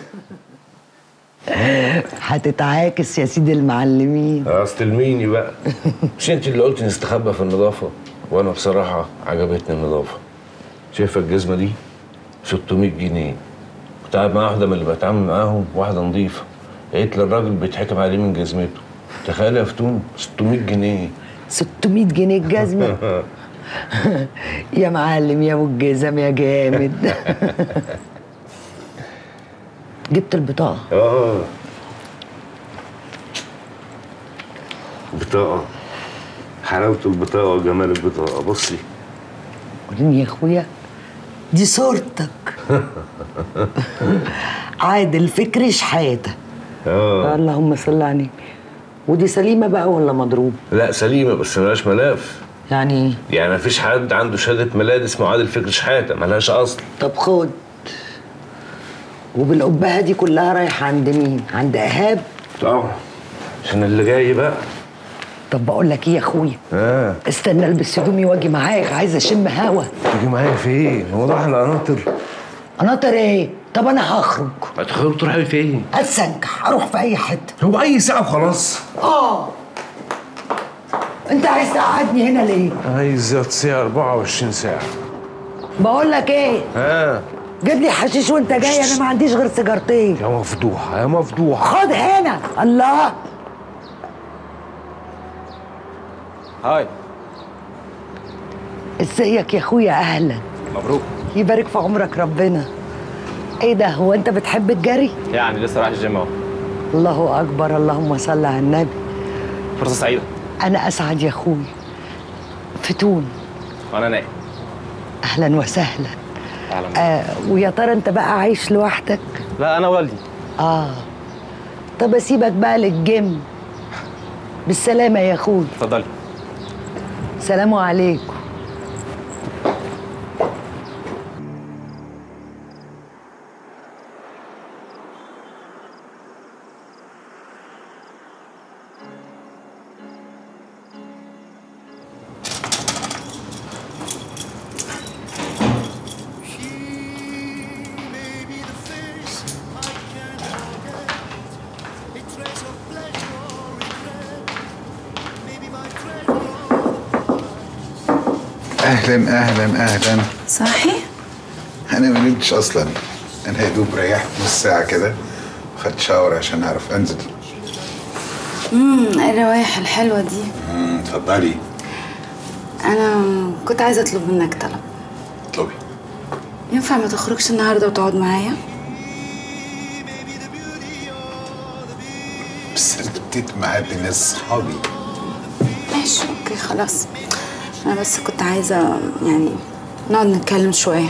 هتتعاكس يا سيدي المعلمين اصل ميني بقى مش انت اللي قلت نستخبى في النظافة وانا بصراحة عجبتني النظافة شايفة الجزمة دي 600 جنيه كنت قاعد مع واحدة من اللي بتعامل معاهم واحدة نظيفة قالت لي الراجل بيتحكم عليه من جزمته تخيل يا فتون 600 جنيه 600 جنيه الجزمة يا معلم يا ابو الجزم يا جامد جبت البطاقة اه بطاقة حلاوة البطاقة وجمال البطاقة بصي وريني يا اخويا دي صورتك عادل فكري شحاتة اه اللهم صل على النبي ودي سليمة بقى ولا مضروب لا سليمة بس ملهاش ملاف يعني ايه يعني مفيش حد عنده شهادة ميلاد اسمه عادل فكري شحاتة ملهاش أصل طب خد وبالقبهة دي كلها رايحة عند مين؟ عند إيهاب؟ طبعا عشان اللي جاي بقى طب بقول لك إيه يا أخويا؟ اه استنى البس هدومي واجي معاك عايزة أشم هوا تيجي معايا فين؟ هو ده احنا قناطر قناطر إيه؟ طب أنا هخرج هتخرج تروحي فين؟ أتسنكح أروح في أي حتة هو أي ساعة وخلاص آه أنت عايز تقعدني هنا ليه؟ عايز تصيع 24 ساعة بقول لك إيه؟ ها جيب لي حشيش وأنت جاي أنا ما عنديش غير سيجارتين يا مفضوحة يا مفضوحة خد هنا الله هاي ازيك يا اخويا اهلا مبروك يبارك في عمرك ربنا ايه ده هو انت بتحب الجري يعني لسه رايح الجيم اهو الله اكبر اللهم صل على النبي فرصه سعيده انا اسعد يا اخويا فتون وانا نايم اهلا وسهلا اهلا آه ويا ترى انت بقى عايش لوحدك لا انا والدي اه طب اسيبك بقى للجيم بالسلامه يا اخويا اتفضلي سلام عليكم اهلا اهلا اهلا صاحي؟ انا ما نمتش اصلا انا يا دوب ريحت نص ساعه كده خدت شاور عشان اعرف انزل امم ايه الروايح الحلوه دي مم، اتفضلي انا كنت عايزه اطلب منك طلب اطلبي ينفع ما تخرجش النهارده وتقعد معايا بس انت بتيت معاد ناس صحابي ماشي اوكي خلاص انا بس كنت عايزه يعني نقعد نتكلم شويه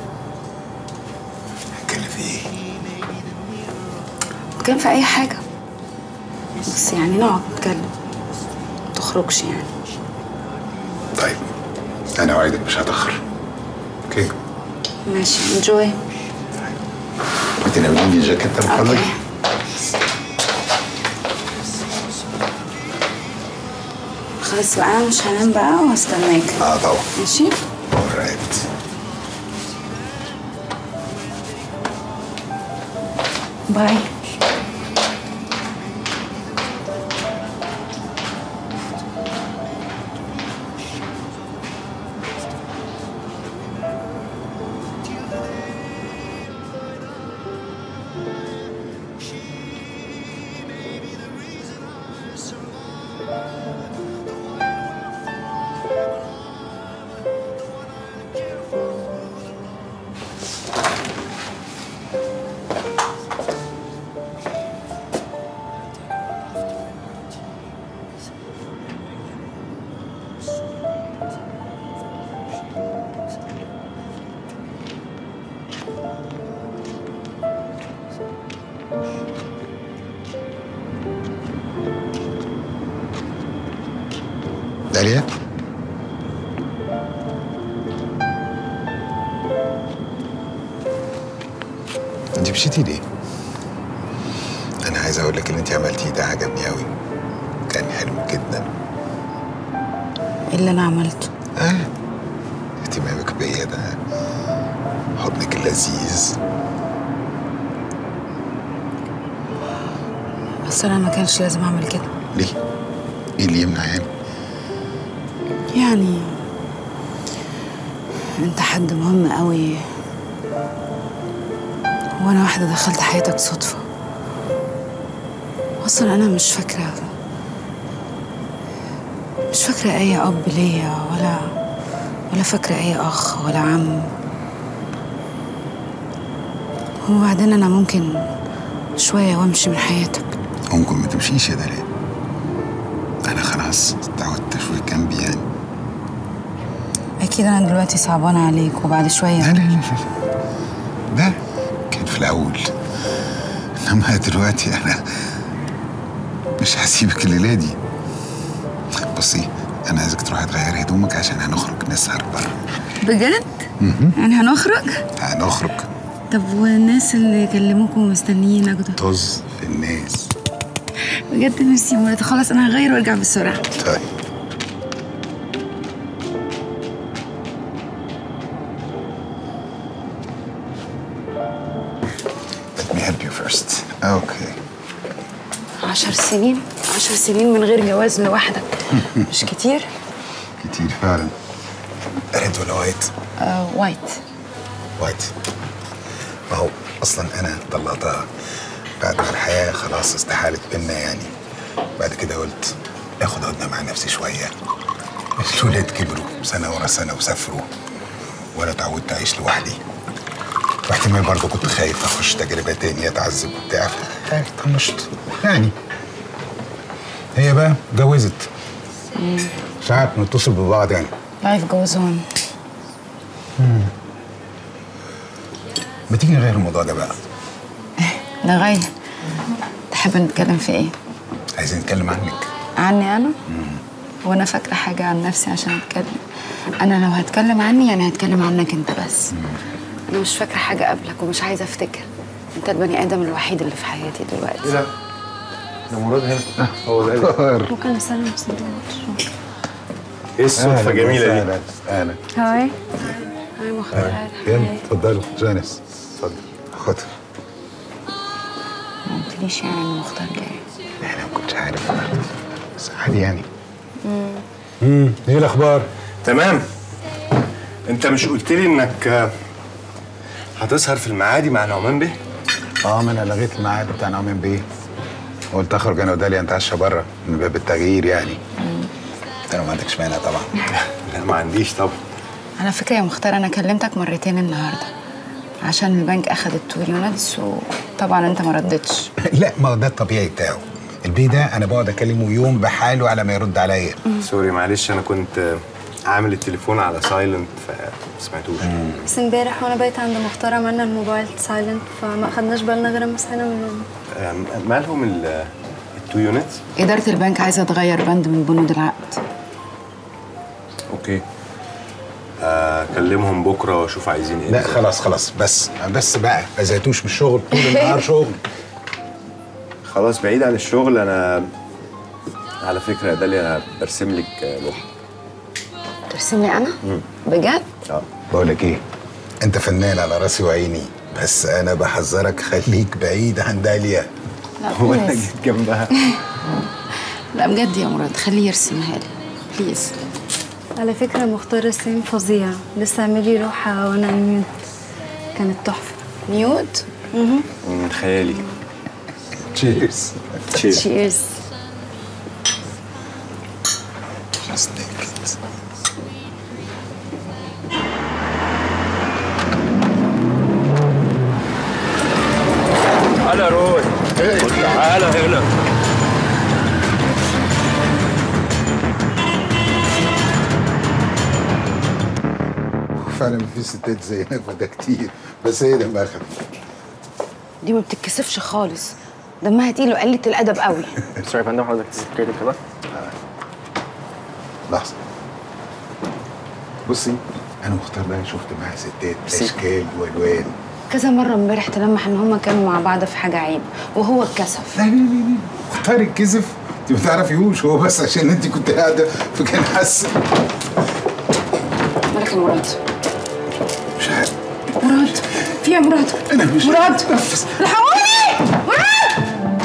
نتكلم في ايه نتكلم في اي حاجه بس يعني نقعد نتكلم ما تخرجش يعني طيب انا اوعدك مش هتاخر اوكي ماشي انجوي بتناوليني الجاكيت من فضلك خلاص بقى انا مش هنام بقى وهستناك اه طبعا ماشي alright باي داليا انت مشيتي ليه؟ انا عايز اقول لك اللي انت عملتيه ده عجبني قوي جدا ايه اللي انا عملته اه اهتمامك بيا ده حضنك اللذيذ بس انا ما كانش لازم اعمل كده ليه؟ ايه اللي يمنع يعني؟ يعني انت حد مهم قوي وانا واحده دخلت حياتك صدفه اصلا انا مش فاكره مش فاكره اي اب ليا ولا ولا فاكره اي اخ ولا عم وبعدين انا ممكن شويه وامشي من حياتك ممكن ما تمشيش يا دلال انا خلاص اتعودت اشوفك جنبي يعني اكيد انا دلوقتي صعبانه عليك وبعد شويه لا لا لا ده كان في الاول انما دلوقتي انا مش هسيبك الليله دي بصي انا عايزك تروحي تغيري هدومك عشان هنخرج نسهر بره بجد مهم. يعني هنخرج هنخرج طب والناس اللي كلموكوا مستنيين اجدر طز في الناس بجد نفسي مرات خلاص انا هغير وارجع بسرعه طيب Let me help you first. Okay. عشر سنين عشر سنين من غير جواز لوحدك مش كتير كتير فعلا. ريد ولا وايت؟ آه وايت وايت. ما هو اصلا انا طلقتها بعد ما الحياه خلاص استحالت بينا يعني. بعد كده قلت اخد هدنه مع نفسي شويه. الولاد كبروا سنه ورا سنه وسافروا وانا اتعودت اعيش لوحدي. واحتمال برضه كنت خايف اخش تجربه تانية اتعذب وبتاع ف- طنشت يعني هي بقى اتجوزت ساعات بنتصل ببعض يعني لايف جوز اون ما تيجي نغير الموضوع ده بقى نغير تحب نتكلم في ايه عايزين نتكلم عنك عني انا وانا فاكره حاجه عن نفسي عشان اتكلم انا لو هتكلم عني يعني هتكلم عنك انت بس انا مش فاكره حاجه قبلك ومش عايزه افتكر انت البني ادم الوحيد اللي في حياتي دلوقتي ايه ده؟ ده مراد هنا هو ده ممكن اسلم سندوتش ايه الصدفه الجميله دي اهلا هاي هاي مختار يلا اتفضلوا جانس اتفضل خد ما قلتليش يعني ان مختار جاي انا ما كنتش عارف بس عادي يعني امم ايه الاخبار؟ تمام انت مش قلت لي انك آه، هتسهر في المعادي مع نعمان بيه اه ما انا لغيت الميعاد بتاع نعمان بيه قلت اخرج انا وداليا نتعشى بره من باب التغيير يعني انت لو ما عندكش مانع طبعا لا ما عنديش طبعا على فكره يا مختار انا كلمتك مرتين النهارده عشان البنك اخد التور يونتس وطبعا انت ما ردتش لا ما هو ده الطبيعي بتاعه البيه ده انا بقعد اكلمه يوم بحاله على ما يرد عليا سوري معلش انا كنت آه، عامل التليفون على سايلنت فما سمعتوش بس امبارح وانا بايت عند مختار عملنا الموبايل سايلنت فما اخدناش بالنا غير لما صحينا من النوم آه، مالهم ال- التو يونتس اداره البنك عايزه تغير بند من بنود العقد اوكي اكلمهم بكره واشوف عايزين ايه لا بالظبط. خلاص خلاص بس بس بقى ما زهقتوش من الشغل طول النهار شغل خلاص بعيد عن الشغل انا على فكره يا داليا انا برسم لك آه، لوحه ترسمني انا بجد اه بقول لك ايه انت فنان على راسي وعيني بس انا بحذرك خليك بعيد عن داليا لا وانا بليز جيت جنبها لا بجد يا مراد خليه يرسمها لي بليز على فكرة مختار رسام فظيع لسه عاملي لوحة وانا نيوت كانت تحفة نيوت؟ اها من خيالي تشيرز تشيرز تعالى يا روي تعالى هنا فعلا في ستات زينا وده كتير بس هي دمها خفيف دي ما بتتكسفش خالص دمها تقيل وقلة الادب قوي سوري يا فندم حضرتك تسكرتي كده لحظه بصي انا مختار ده شفت معاه ستات اشكال والوان كذا مره امبارح تلمح ان هما كانوا مع بعض في حاجه عيب وهو اتكسف لا لا لا لا مختار الكذب انت ما تعرفيهوش هو بس عشان انت كنت قاعده فكان حاسس مالك يا مراد مش عارف مراد في إيه يا مراد انا مش مراد نفس الحقوني مراد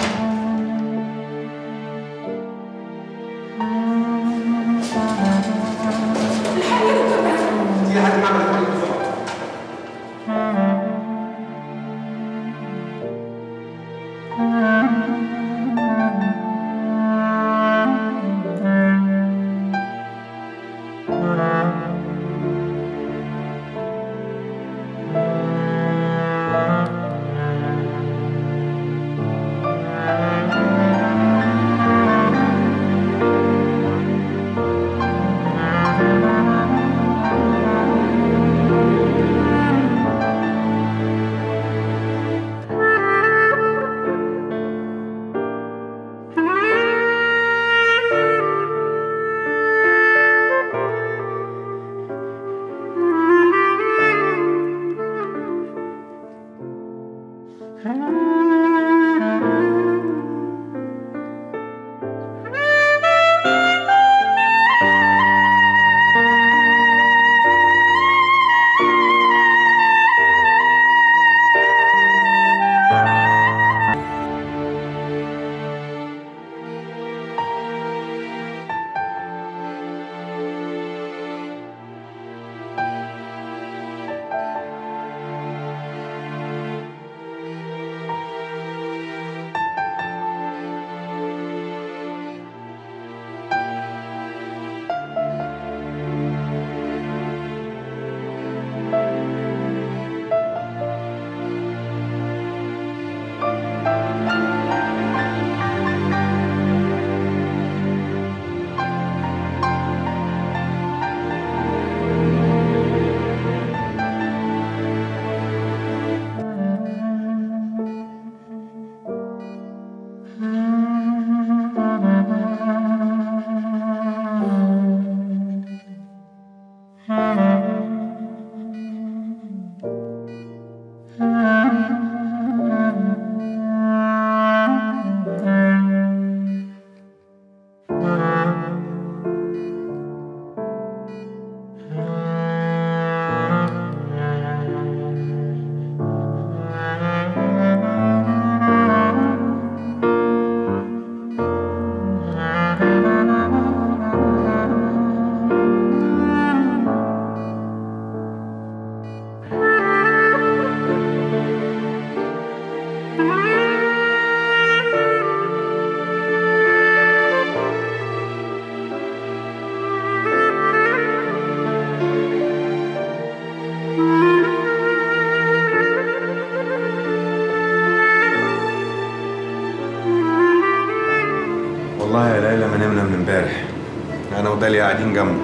والله يا ليلى ما نمنا من امبارح انا وداليا قاعدين جنبه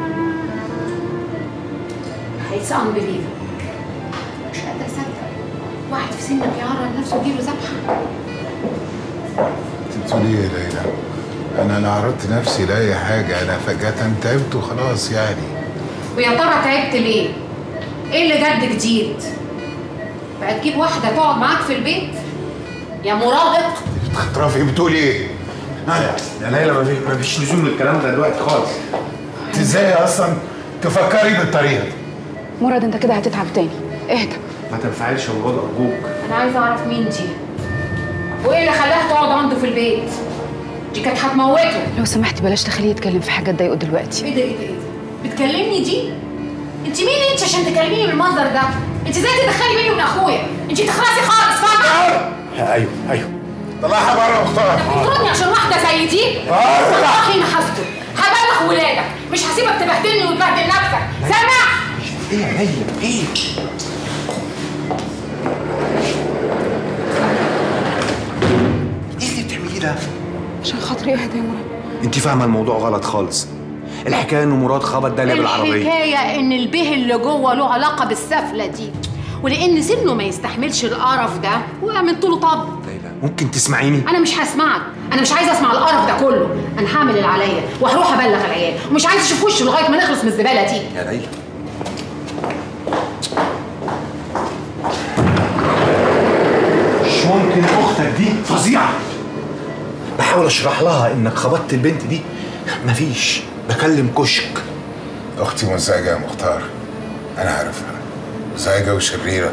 It's unbelievable مش قادرة أصدق واحد في سنك يعرض نفسه يجيله ذبحة انت بتقولي ايه يا ليلى انا لا عرضت نفسي لاي حاجه انا فجاه تعبت وخلاص يعني ويا ترى تعبت ليه؟ ايه اللي جد جديد؟ بقى تجيب واحدة تقعد معاك في البيت؟ يا مراهق رافي بتقولي ايه يا ليلى ما في- ما فيش لزوم للكلام ده دلوقتي خالص انت ازاي اصلا تفكري بالطريقه دي مراد انت كده هتتعب تاني اهدى ما تنفعلش يا مراد ارجوك أنا عايزة أعرف مين دي؟ وإيه اللي خلاها تقعد عنده في البيت؟ دي كانت هتموته لو سمحت بلاش تخليه يتكلم في حاجه تضايقه دلوقتي ايه ده ايه ده ايه ده؟ بتكلمني دي؟ انت مين انت عشان تكلميني بالمنظر ده؟ انت ازاي تدخلي بيني وبين اخويا؟ انت تخلصي خالص فاهمه؟ ايوه ايوه طلعها بره مختار بتطردني عشان واحده زي دي؟ والله ما هسكت هبلغ ولادك مش هسيبك تبهدلني وتبهدل نفسك سامع؟ ايه يا ليلى ايه ايه اللي بتعمليه ده عشان خاطري اهدى يا مراد انت فاهمه الموضوع غلط خالص الحكايه ان مراد خبط داليا بالعربيه الحكايه ان البه اللي جوه له علاقه بالسفله دي ولان سنه ما يستحملش القرف ده وعملت له طب ممكن تسمعيني انا مش هسمعك انا مش عايزه اسمع القرف ده كله انا هعمل اللي عليا وهروح ابلغ العيال ومش عايزه اشوف وشه لغايه ما نخلص من الزباله دي يا ليلى مش ممكن اختك دي فظيعه بحاول اشرح لها انك خبطت البنت دي مفيش بكلم كشك اختي مزعجه يا مختار انا عارفها مزعجه وشريره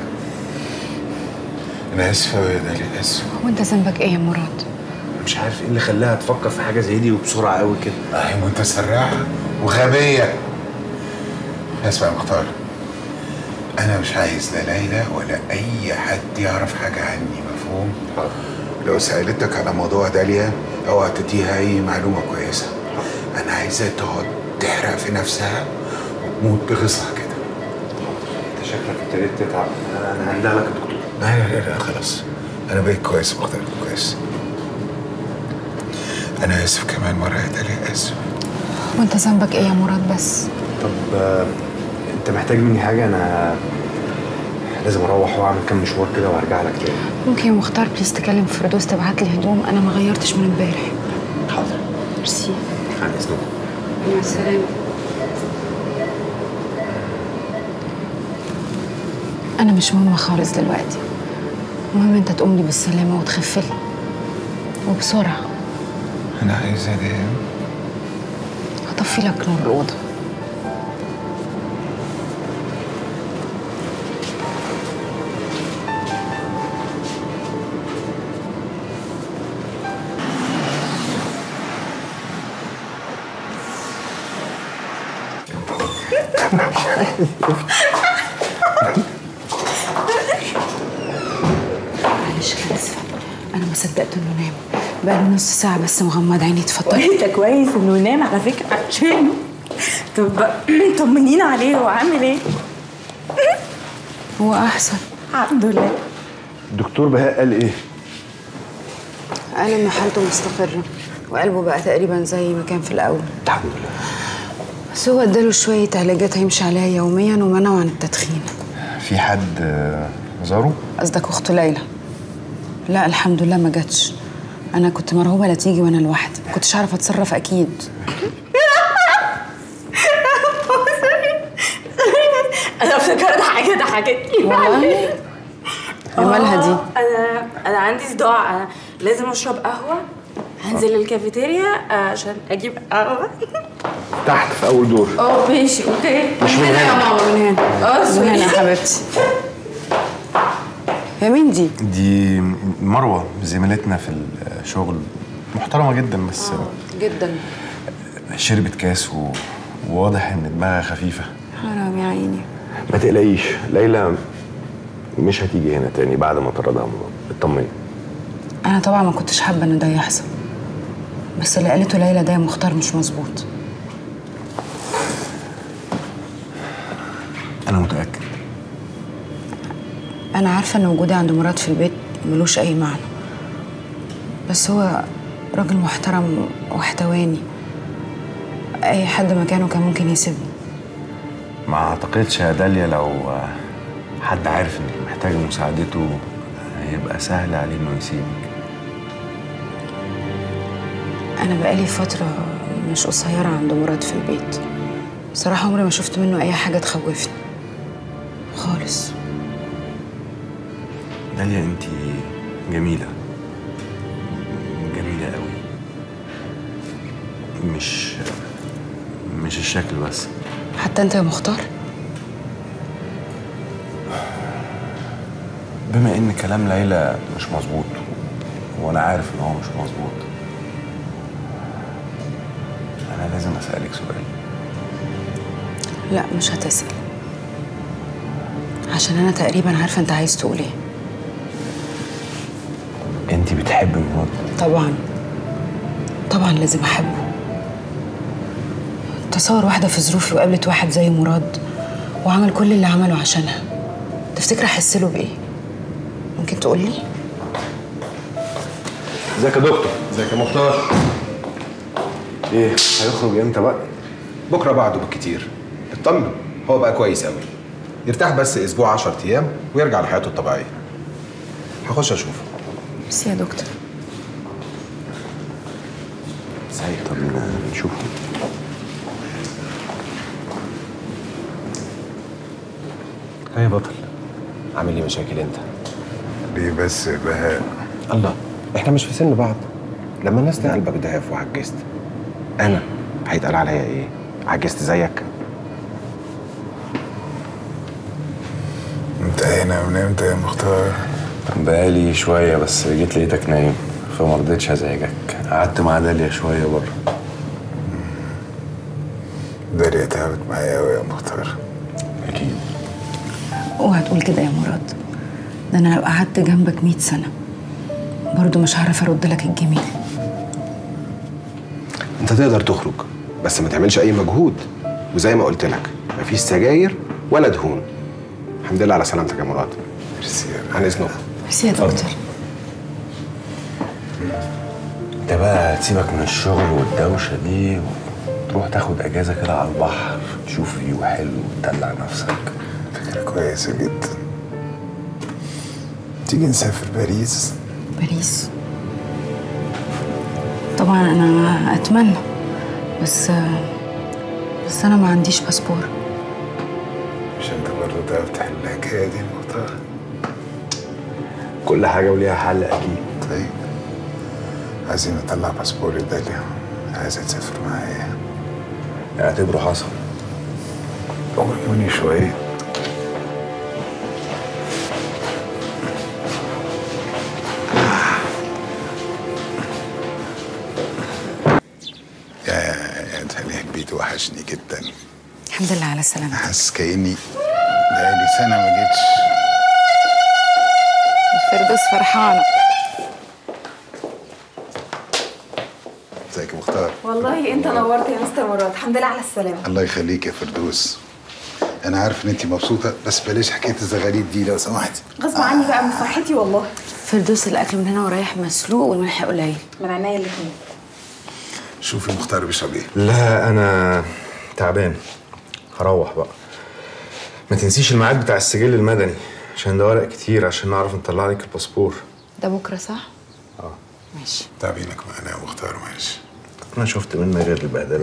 انا اسف أوي يا داليا اسف وانت ذنبك ايه يا مراد مش عارف ايه اللي خلاها تفكر في حاجه زي دي وبسرعه قوي كده اهي متسرعه وغبيه اسمع يا مختار انا مش عايز لا ليلى ولا اي حد يعرف حاجه عني مفهوم لو سالتك على موضوع داليا اوعى تديها اي معلومه كويسه انا عايزاها تقعد تحرق في نفسها وتموت بغصها كده انت شكلك ابتديت تتعب انا هندها لك يا دكتور لا لا لا, لا خلاص انا بقيت كويس يا مختار كويس انا اسف كمان مره يا داليا اسف وانت ذنبك ايه يا مراد بس طب آه، انت محتاج مني حاجه انا لازم اروح واعمل كام مشوار كده وهرجع لك تاني ممكن يا مختار بليز تكلم فردوس تبعت لي هدوم انا ما غيرتش من امبارح حاضر ميرسي عن اذنك مع السلامه انا مش مهمه خالص دلوقتي المهم انت تقوم لي بالسلامه وتخف لي وبسرعه انا عايز انام هطفي لك نور الاوضه معلش انا اسفه انا ما صدقت انه نام بقى نص ساعه بس مغمض عيني اتفضل انت كويس انه نام على فكره عشانه طب طمنينا عليه هو عامل ايه؟ هو احسن الحمد لله الدكتور بهاء قال ايه قال ان حالته مستقره وقلبه بقى تقريبا زي ما كان في الاول الحمد لله بس هو اداله شويه علاجات هيمشي عليها يوميا ومنعه عن التدخين في حد آه، زاره؟ قصدك اخته ليلى لا الحمد لله ما جاتش انا كنت مرعوبه لا تيجي وانا لوحدي ما كنتش عارفه اتصرف اكيد انا افتكرت حاجه ضحكتني والله؟ إيه مالها دي؟ انا انا عندي صداع أنا لازم اشرب قهوه هنزل الكافيتيريا عشان اجيب قهوه تحت في اول دور اه ماشي اوكي مش من هنا. يا ماما من هنا اه من سوري هنا يا حبيبتي يا مين دي؟ دي مروه زميلتنا في الشغل محترمه جدا بس جدا شربت كاس و... وواضح ان دماغها خفيفه حرام يا عيني ما تقلقيش ليلى مش هتيجي هنا تاني بعد ما طردها مراد اطمني انا طبعا ما كنتش حابه ان ده يحصل بس اللي قالته ليلى ده يا مختار مش مظبوط انا متاكد انا عارفه ان وجودي عند مراد في البيت ملوش اي معنى بس هو راجل محترم واحتواني اي حد مكانه كان ممكن يسيبني ما اعتقدش يا داليا لو حد عارف انك محتاج مساعدته هيبقى سهل عليه انه يسيبك انا بقالي فتره مش قصيره عند مراد في البيت بصراحه عمري ما شفت منه اي حاجه تخوفني خالص داليا انت جميله جميله قوي مش مش الشكل بس حتى انت يا مختار بما ان كلام ليلى مش مظبوط وانا عارف ان هو مش مظبوط انا لازم اسالك سؤال لا مش هتسأل عشان انا تقريبا عارفه انت عايز تقول ايه انت بتحبي مراد طبعا طبعا لازم احبه تصور واحده في ظروفي وقابلت واحد زي مراد وعمل كل اللي عمله عشانها تفتكر احس له بايه ممكن تقول لي ازيك يا دكتور ازيك يا مختار ايه هيخرج امتى بقى بكره بعده بالكتير اطمن هو بقى كويس قوي يرتاح بس اسبوع 10 ايام ويرجع لحياته الطبيعيه هخش اشوفه بس يا دكتور سعيد طب نشوفه ايه يا بطل عامل لي مشاكل انت ليه بس يا بهاء الله احنا مش في سن بعض لما الناس تلاقي قلبك ضعف وعجزت انا هيتقال عليا ايه عجزت زيك انت هنا من امتى يا مختار؟ بقالي شوية بس جيت لقيتك نايم فما رضيتش ازعجك قعدت مع داليا شوية بره داليا تعبت معايا قوي يا مختار اكيد اوعى تقول كده يا مراد ده انا لو قعدت جنبك 100 سنه برضه مش هعرف ارد لك الجميل انت تقدر تخرج بس ما تعملش اي مجهود وزي ما قلت لك مفيش سجاير ولا دهون الحمد لله على سلامتك يا مراد ميرسي عن اذنك ميرسي يا دكتور انت بقى تسيبك من الشغل والدوشة دي وتروح تاخد اجازة كده على البحر تشوف فيو حلو وتدلع نفسك فكرة كويسة جدا تيجي نسافر باريس باريس طبعا انا اتمنى بس بس انا ما عنديش باسبور مش انت برضه تعرف تحل الحكاية دي يا مختار كل حاجة وليها حل اكيد طيب عايزين نطلع باسبور داليا عايزة تسافر معايا اعتبره حصل قوموني شوية يا يا داليا البيت وحشني جدا الحمد لله على السلامه حاسس كأني بقالي سنة ما جيتش الفردوس فرحانه ازيك يا مختار والله انت نورت يا مستر مراد الحمد لله على السلامه الله يخليك يا فردوس انا عارف ان انت مبسوطه بس بلاش حكايه الزغاليد دي لو سمحتي غصب عني بقى من فرحتي والله فردوس الاكل من هنا ورايح مسلوق والملح قليل من عينيا الاثنين شوفي مختار بيشرب ايه لا انا تعبان هروح بقى ما تنسيش الميعاد بتاع السجل المدني عشان ده ورق كتير عشان نعرف نطلع لك الباسبور ده بكره صح؟ اه ماشي تعبينك معانا يا مختار ماشي انا شفت منك غير البهدله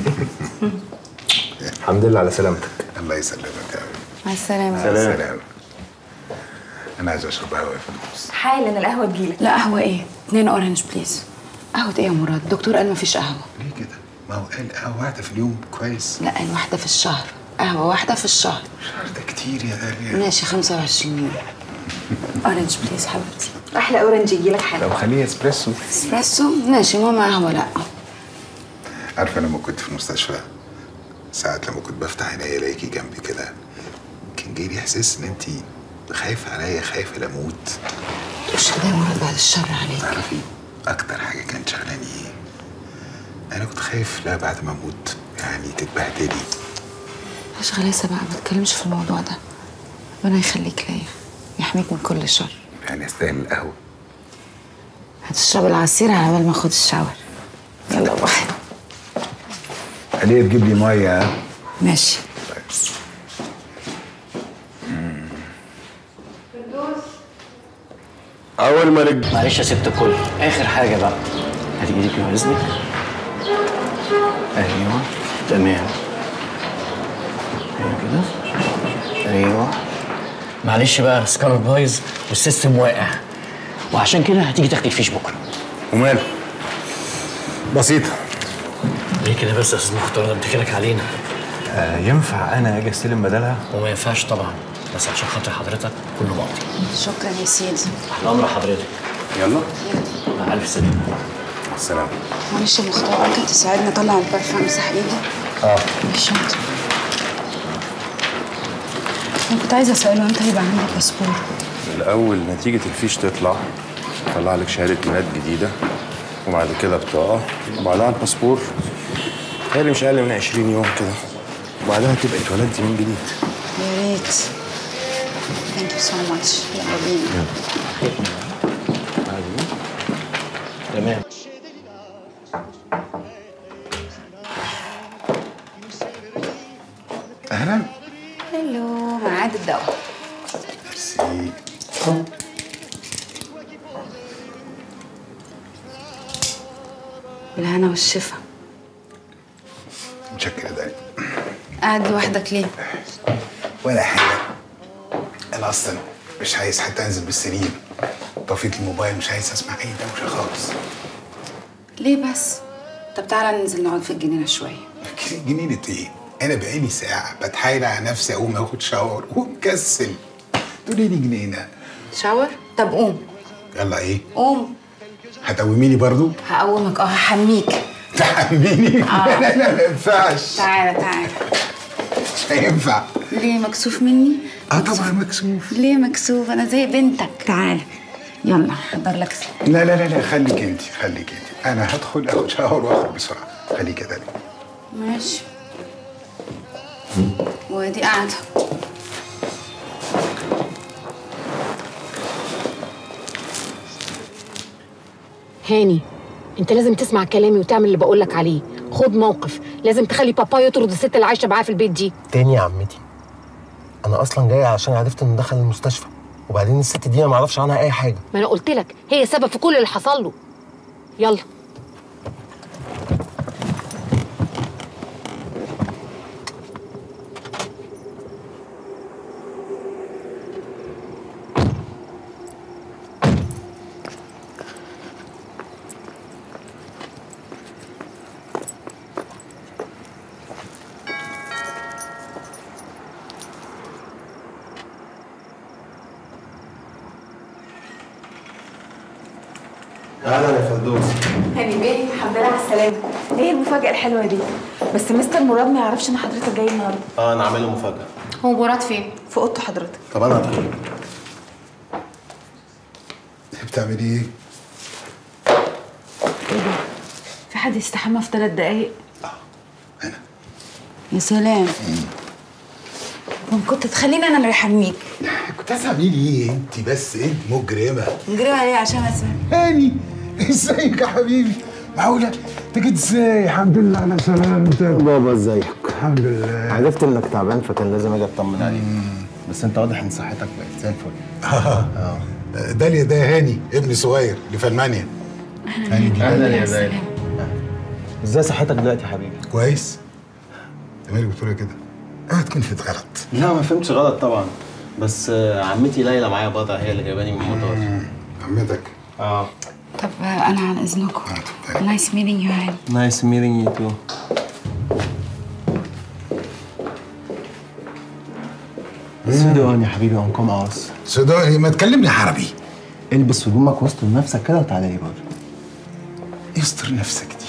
الحمد لله على سلامتك الله يسلمك يا حبيبي مع السلامه سلام انا عايز اشرب قهوه يا فردوس حالا القهوه تجيلك لا قهوه ايه؟ اتنين اورنج بليز قهوه ايه يا مراد؟ الدكتور قال مفيش قهوه ليه كده ما هو قال قهوه واحده في اليوم كويس لا قال واحده في الشهر قهوه واحده في الشهر ده كتير يا داليا ماشي 25 يوم اورنج بليز حبيبتي احلى اورنج يجيلك حالا لو خليه اسبريسو اسبريسو ماشي ماما قهوه لا عارفه لما كنت في المستشفى ساعات لما كنت بفتح عينيا الاقيكي جنبي كده كان جاي لي احساس ان انت خايفه عليا خايفه لاموت مش كده يا مراد بعد الشر عليك تعرفي اكتر حاجه كانت شغلاني ايه انا كنت خايف لا بعد ما اموت يعني تتبهدلي مش غلاسه بقى ما تتكلمش في الموضوع ده ربنا يخليك ليا يحميك من كل شر يعني استاهل القهوه هتشرب العصير على بال ما اخد الشاور يلا باي عليه تجيب لي ميه ها ماشي اول ما رج معلش يا ست الكل اخر حاجه بقى هات ايدك يا اذنك ايوه تمام ايوه كده ايوه معلش بقى السكانر بايظ والسيستم واقع وعشان كده هتيجي تاخدي الفيش بكره وماله بسيطه ليه كده بس يا استاذ مختار انت كلك علينا آه ينفع انا اجي استلم بدلها وما ينفعش طبعا بس عشان خاطر حضرتك كله مقضي شكرا يا سيدي تحت امر حضرتك يلا مع الف سلامه مع السلامه معلش يا مختار ممكن تساعدني اطلع البرفان امسح ايدي اه الشنطه انا كنت عايزه اساله امتى هيبقى عندي باسبور الاول نتيجه الفيش تطلع طلع لك شهاده ميلاد جديده وبعد كده بطاقه وبعدها الباسبور تهيألي مش اقل من 20 يوم كده وبعدها تبقى اتولدتي من جديد يا ريت ثانك يو سو ماتش يلا بينا تمام اهلا هلو ميعاد الدواء ميرسي بالهنا والشفا متشكر يا داني قاعد لوحدك ليه؟ ولا حاجه انا اصلا مش عايز حتى انزل بالسرير طفيت الموبايل مش عايز اسمع اي دوشه خالص ليه بس طب تعالى ننزل نقعد في الجنينه شويه جنينة ايه؟ انا بقالي ساعة بتحايل على نفسي اقوم اخد شاور ومكسل تقولي لي جنينة شاور طب قوم يلا ايه؟ قوم هتقوميني برضو؟ هقومك اه هحميك تحميني؟ آه. لا لا ما ينفعش تعالى تعالى مش هينفع ليه مكسوف مني اه طبعا مكسوف ليه مكسوف انا زي بنتك تعالى يلا حضر لك لا لا لا لا خليك انت خليك انت انا هدخل اخد شاور واخرج بسرعة خليك كده ماشي وادي قاعده هاني انت لازم تسمع كلامي وتعمل اللي بقولك عليه خد موقف لازم تخلي بابا يطرد الست اللي عايشه معاه في البيت دي تاني يا عمتي انا اصلا جاي عشان عرفت انه دخل المستشفى وبعدين الست دي انا ما اعرفش عنها اي حاجه ما انا قلت لك هي سبب في كل اللي حصل له يلا اهلا يا فردوس هاني بيه الحمد لله على السلامة ايه المفاجأة الحلوة دي بس مستر مراد ما يعرفش ان حضرتك جاي النهارده اه انا عامل له مفاجاه هو مراد فين؟ في اوضته حضرتك طب انا هدخل بتعملي ايه؟ في حد يستحمى في ثلاث دقايق يا سلام كنت كنت تخليني انا اللي احميك كنت هتعملي ايه انت بس انت مجرمة نجري عليه عشان اسمع هاني ازيك يا حبيبي معقولة انت جيت ازاي الحمد لله على سلامتك بابا ازيك الحمد لله عرفت انك تعبان فكان لازم اجي اطمن عليك بس انت واضح ان صحتك بقت زي الفل اه داليا ده هاني ابني صغير اللي في المانيا هاني دي اهلا داليا. يا داليا ازاي صحتك دلوقتي يا حبيبي كويس انت مالك بتقول كده اوعى تكون فيت غلط لا ما فهمتش غلط طبعا بس آه، عمتي ليلى معايا بضع هي اللي جايباني من المطار عمتك اه طب انا عن اذنكم نايس ميتنج يو هاني نايس ميتنج يو تو سودان يا حبيبي انكم اوس سوداني ما تكلمني عربي البس هدومك واستر نفسك كده وتعالى لي بره استر نفسك دي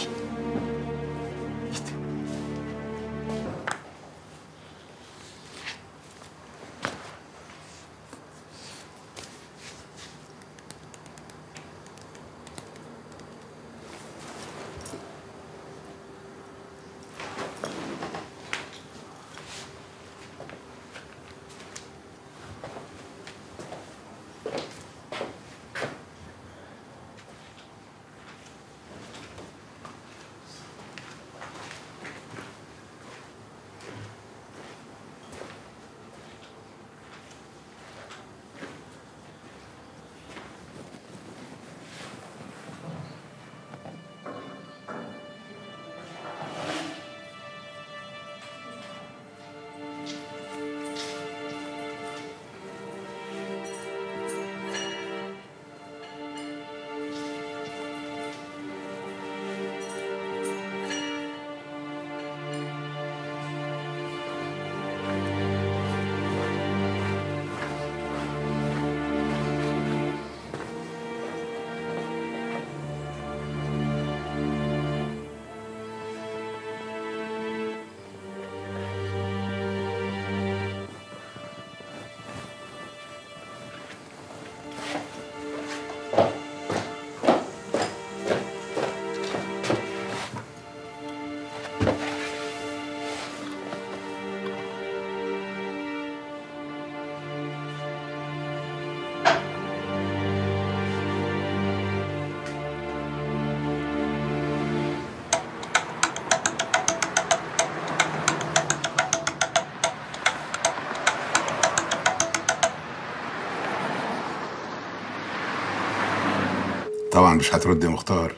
طبعا مش هترد يا مختار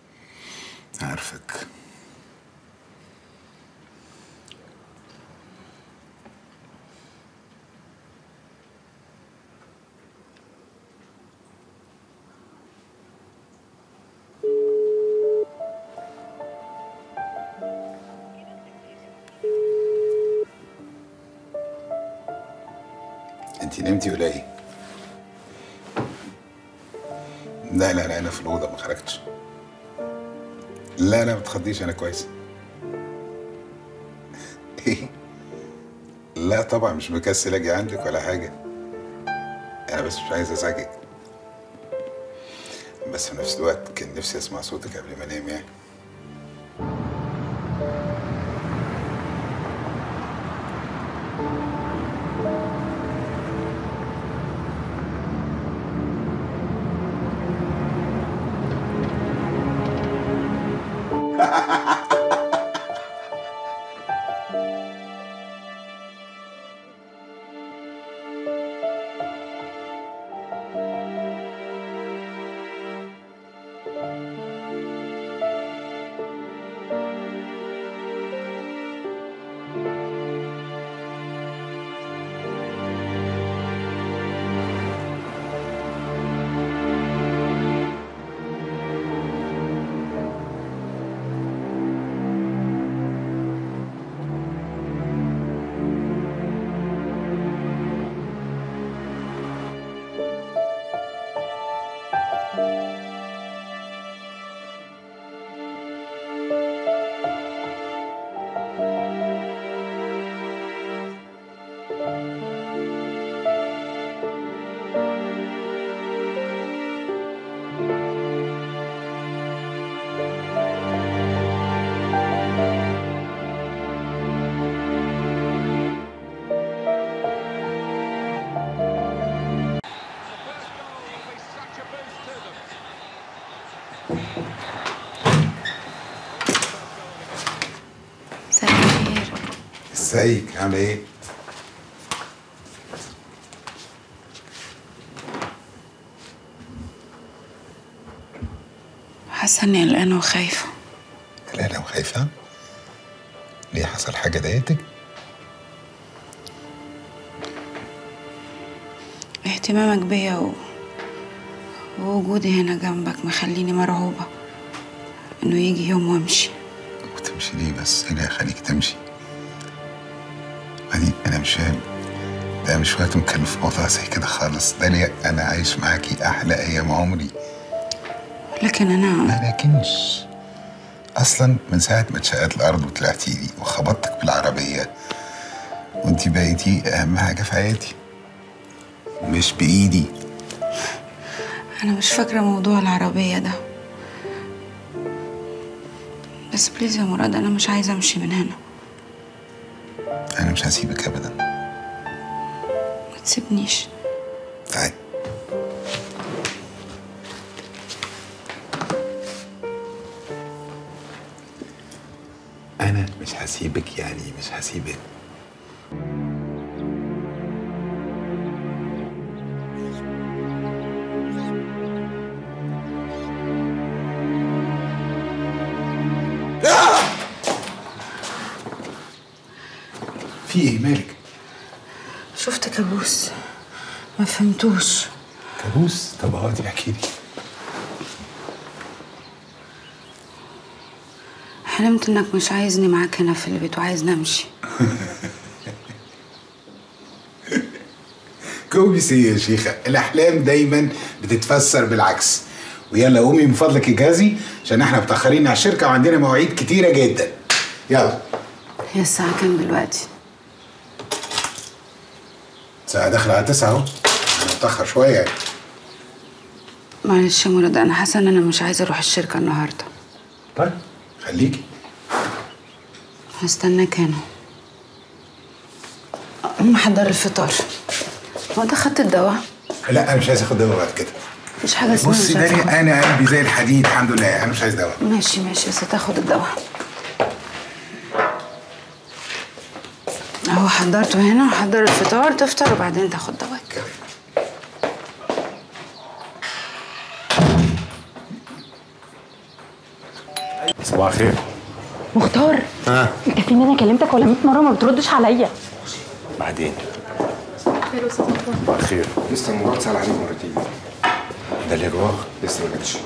عارفك انت نمتي ولا ايه؟ لا لا لا انا في الاوضه ما خرجتش لا لا ما تخضيش انا كويس ايه لا طبعا مش مكسل اجي عندك ولا حاجه انا بس مش عايز ازعجك بس في نفس الوقت كان نفسي اسمع صوتك قبل ما انام يعني مساء الخير ازيك عامله ايه؟ حاسه اني قلقانه وخايفه لا لا وخايفه ليه حصل حاجه ضايقتك؟ اهتمامك بيا و... ووجودي هنا جنبك مخليني مرعوبه انه يجي يوم وامشي وتمشي ليه بس؟ ايه اللي هيخليك تمشي؟ بعدين انا مش فاهم ده مش وقت نتكلم في موضوع زي كده خالص ده ليه انا عايش معاكي احلى ايام عمري لكن انا ما لكنش اصلا من ساعه ما اتشقت الارض وطلعتي لي وخبطتك بالعربيه وانت بقيتي اهم حاجه في حياتي مش بايدي انا مش فاكره موضوع العربيه ده بس بليز يا مراد انا مش عايزه امشي من هنا انا مش هسيبك ابدا ما تسيبنيش تعالي انا مش هسيبك يعني مش هسيبك في ايه مالك شفت كابوس ما فهمتوش كابوس طب اقعدي احكي لي حلمت انك مش عايزني معاك هنا في البيت وعايزني امشي كوبيس ايه يا شيخة الاحلام دايما بتتفسر بالعكس ويلا قومي من فضلك اجازي عشان احنا متاخرين على الشركه وعندنا مواعيد كتيره جدا يلا هي الساعه كام دلوقتي الساعه داخله على تسعة اهو انا متاخر شويه يعني معلش يا مراد انا حاسه ان انا مش عايزه اروح الشركه النهارده طيب خليكي هستناك هنا أم حضر الفطار هو ده خدت الدواء لا انا مش عايز اخد دواء بعد كده مش حاجه اسمها بصي مش عايزة داني أخد- انا قلبي زي الحديد الحمد لله انا مش عايز دواء ماشي ماشي بس تاخد الدواء اهو حضرته هنا وحضر الفطار تفطر وبعدين تاخد دواك صباح الخير مختار ها انت في انا كلمتك ولا 100 مره ما بتردش عليا بعدين خير استاذ مختار صباح الخير لسه مراد سأل عليك مرتين ده اللي جواه لسه ما جاتش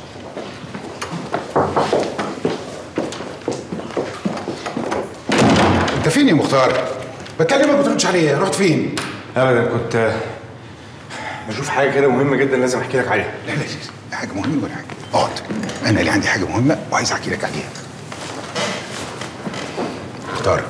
انت فين يا مختار؟ بكلمك ما بتردش عليا رحت فين؟ ابدا كنت بشوف حاجه كده مهمه جدا لازم احكي لك عليها لا لا لا حاجه مهمه ولا حاجه اقعد انا اللي عندي حاجه مهمه وعايز احكي لك عليها مختار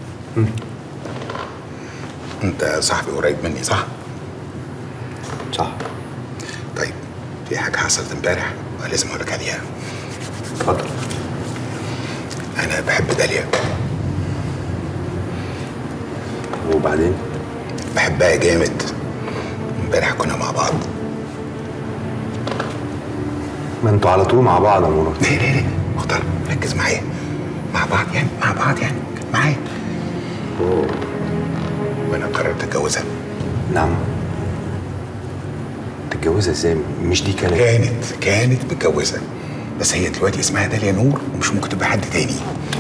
انت صاحبي قريب مني صح صح طيب في حاجه حصلت امبارح ولازم اقول لك عليها اتفضل انا بحب داليا وبعدين بحبها جامد امبارح كنا مع بعض ما انتوا على طول مع بعض يا مراد ليه ليه ليه مختار ركز معايا مع بعض يعني مع بعض يعني كانت معايا وانا قررت اتجوزها نعم تتجوزها ازاي مش دي كانت كانت كانت متجوزه بس هي دلوقتي اسمها داليا نور ومش ممكن تبقى حد تاني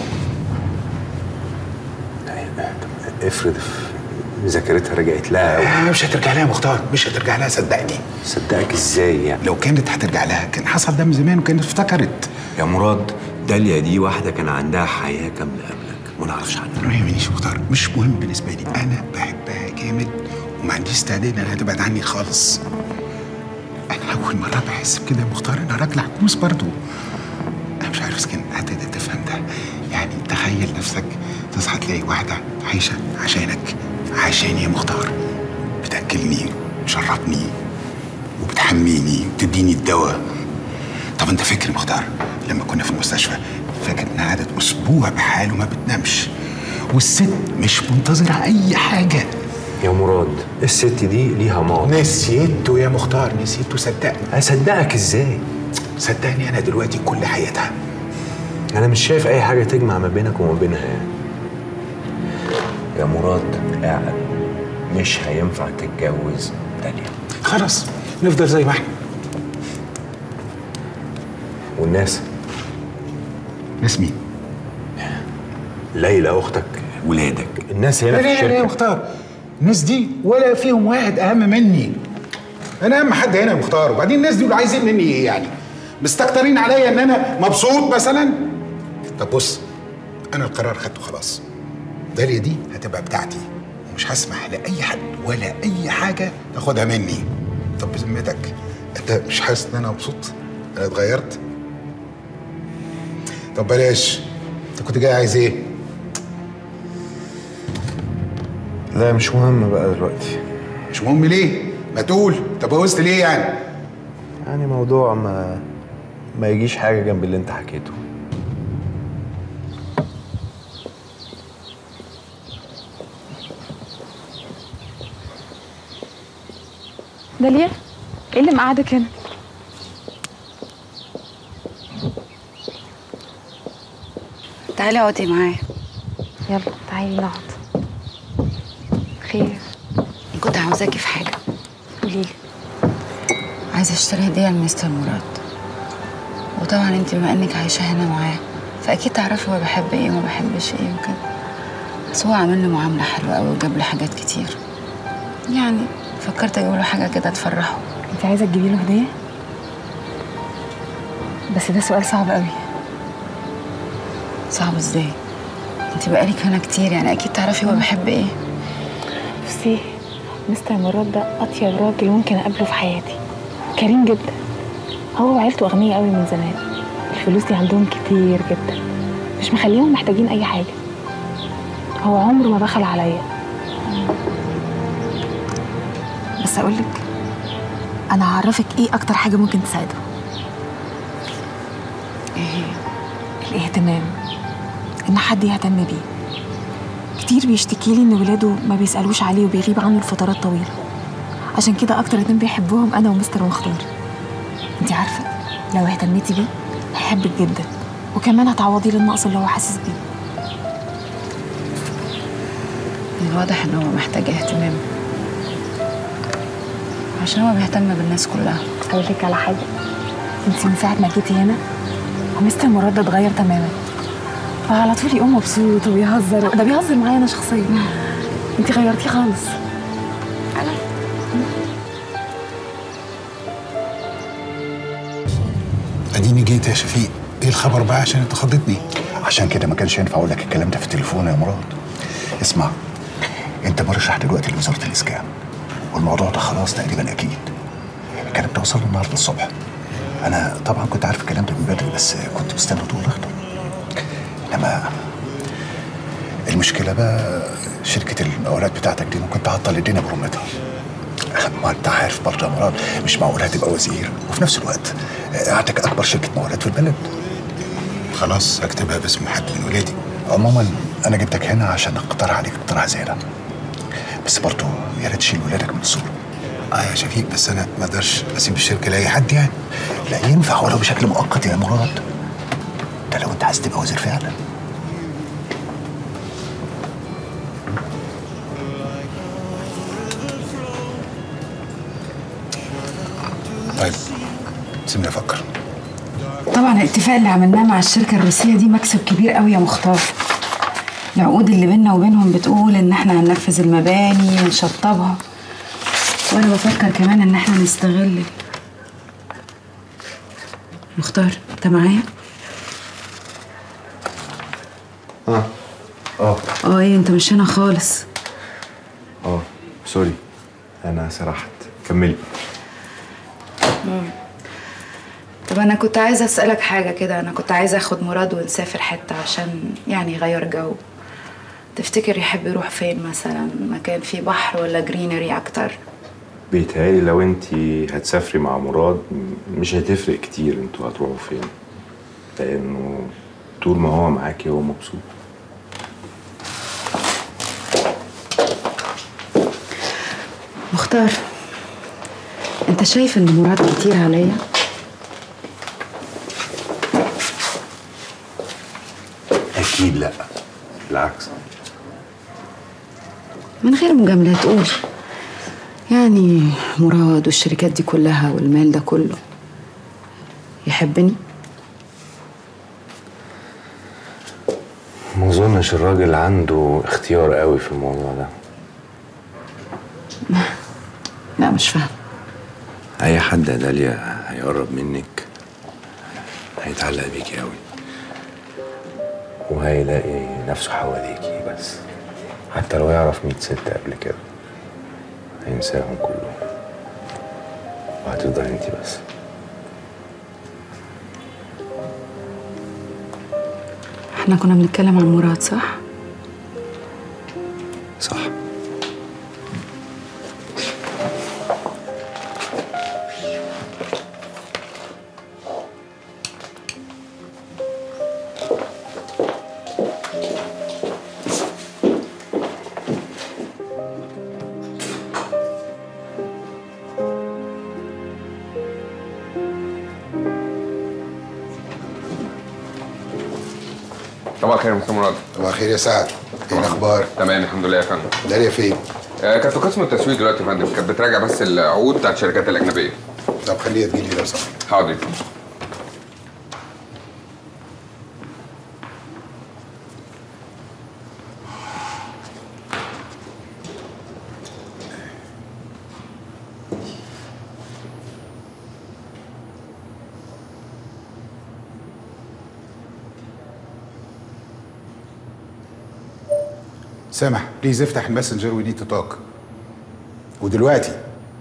افرض في ذاكرتها رجعت لها آه مش هترجع لها يا مختار مش هترجع لها صدقني صدقك ازاي يعني لو كانت هترجع لها كان حصل ده من زمان وكانت افتكرت يا مراد داليا دي واحده كان عندها حياه كامله قبلك ما نعرفش عنها ما يهمنيش مختار مش مهم بالنسبه لي انا بحبها جامد وما عنديش استعداد انها تبعد عني خالص انا اول مره بحس بكده يا مختار انا راجل عجوز برضو انا مش عارف اسكن هتقدر تفهم ده يعني تخيل نفسك تصحى تلاقي واحده عايشه عشانك عشاني يا مختار بتاكلني بتشربني وبتحميني وبتديني الدواء طب انت فاكر يا مختار لما كنا في المستشفى فاكر انها قعدت اسبوع بحاله ما بتنامش والست مش منتظره اي حاجه يا مراد الست دي ليها ماضي نسيته يا مختار نسيته صدقني اصدقك ازاي صدقني انا دلوقتي كل حياتها انا مش شايف اي حاجه تجمع ما بينك وما بينها يعني يا مراد اعقل مش هينفع تتجوز داليا خلاص نفضل زي ما احنا والناس ناس مين؟ ليلى اختك ولادك الناس هنا لا في لا لا يا الشركه مختار الناس دي ولا فيهم واحد اهم مني انا اهم حد هنا يا مختار وبعدين الناس دول عايزين مني ايه يعني مستكترين عليا ان انا مبسوط مثلا طب بص انا القرار خدته خلاص داليا دي هتبقى بتاعتي ومش هسمح لاي حد ولا اي حاجه تاخدها مني طب بذمتك انت مش حاسس ان انا مبسوط انا اتغيرت طب بلاش انت كنت جاي عايز ايه لا مش مهم بقى دلوقتي مش مهم ليه ما تقول طب اتجوزت ليه يعني يعني موضوع ما ما يجيش حاجه جنب اللي انت حكيته داليا ايه اللي مقعدك هنا تعالي اقعدي معايا يلا تعالي نقعد خير كنت عاوزاكي في حاجه قوليلي عايزه اشتري هديه لمستر مراد وطبعا انت بما انك عايشه هنا معاه فاكيد تعرفي هو بحب ايه وما بحبش ايه وكده بس هو عامل لي معامله حلوه قوي وجاب لي حاجات كتير يعني فكرت اجيب له حاجه كده تفرحه انت عايزه تجيبي له هديه بس ده سؤال صعب قوي صعب ازاي انت بقالك هنا كتير يعني اكيد تعرفي هو بحب ايه بصي مستر مراد ده اطيب راجل ممكن اقابله في حياتي كريم جدا هو وعيلته اغنياء قوي من زمان الفلوس دي عندهم كتير جدا مش مخليهم محتاجين اي حاجه هو عمره ما بخل عليا بس اقولك انا هعرفك ايه اكتر حاجه ممكن تساعده ايه هي الاهتمام ان حد يهتم بيه كتير بيشتكي لي ان ولاده ما بيسالوش عليه وبيغيب عنه لفترات طويله عشان كده اكتر اتنين بيحبوهم انا ومستر مختار انت عارفه لو اهتميتي بيه هيحبك جدا وكمان هتعوضي له النقص اللي هو حاسس بيه من الواضح ان هو محتاج اهتمام عشان هو بيهتم بالناس كلها اقول لك على حاجه انت من ساعه ما جيتي هنا مستر مراد ده اتغير تماما فعلى طول يقوم مبسوط وبيهزر ده بيهزر معايا انا شخصيا انت غيرتيه خالص انا اديني جيت يا شفيق ايه الخبر بقى عشان انت خضتني عشان كده ما كانش ينفع اقول لك الكلام ده في التليفون يا مراد اسمع انت مرشح دلوقتي لوزاره الاسكان والموضوع ده خلاص تقريبا اكيد احنا وصلنا النهارده الصبح انا طبعا كنت عارف الكلام ده من بدري بس كنت مستني طول اخطر انما المشكله بقى شركه المقاولات بتاعتك دي ممكن تعطل الدنيا برمتها ما انت عارف برضه يا مراد مش معقول هتبقى وزير وفي نفس الوقت عندك اكبر شركه مقاولات في البلد خلاص اكتبها باسم حد من ولادي عموما انا جبتك هنا عشان اقترح عليك اقتراح زي ده بس برضه يا ريت تشيل ولادك من الصوره اه يا شفيق بس انا ما اقدرش اسيب الشركه لاي حد يعني لا ينفع ولو بشكل مؤقت يا مراد ده لو انت عايز تبقى وزير فعلا طيب سيبني افكر طبعا الاتفاق اللي عملناه مع الشركة الروسية دي مكسب كبير قوي يا مختار العقود اللي بيننا وبينهم بتقول ان احنا هننفذ المباني ونشطبها وانا بفكر كمان ان احنا نستغل مختار انت معايا؟ اه اه اه ايه انت مش هنا خالص اه سوري انا سرحت كملي مم. طب انا كنت عايزه اسالك حاجه كده انا كنت عايزه اخد مراد ونسافر حته عشان يعني يغير جو تفتكر يحب يروح فين مثلا مكان فيه بحر ولا جرينري اكتر بيتهيألي لو انت هتسافري مع مراد م- مش هتفرق كتير انتوا هتروحوا فين لانه طول ما هو معاكي هو مبسوط مختار انت شايف ان مراد كتير عليا اكيد لا بالعكس من غير مجاملات قول يعني مراد والشركات دي كلها والمال ده كله يحبني ما اظنش الراجل عنده اختيار قوي في الموضوع ده لا مش فاهم اي حد يا داليا هيقرب منك هيتعلق بيكي قوي وهيلاقي نفسه حواليكي بس حتى لو يعرف مية ست قبل كده هينساهم كلهم وهتفضل انتي بس احنا كنا بنتكلم عن مراد صح؟ صح طبعا خير يا مستر مراد طبعا خير يا سعد ايه الاخبار تمام الحمد لله يا فندم داليا فين آه كانت في قسم التسويق دلوقتي يا فندم كانت بتراجع بس العقود بتاعت الشركات الاجنبيه طب خليها تجيلي لو سمحت حاضر سامح بليز افتح الماسنجر وي نيد تو توك ودلوقتي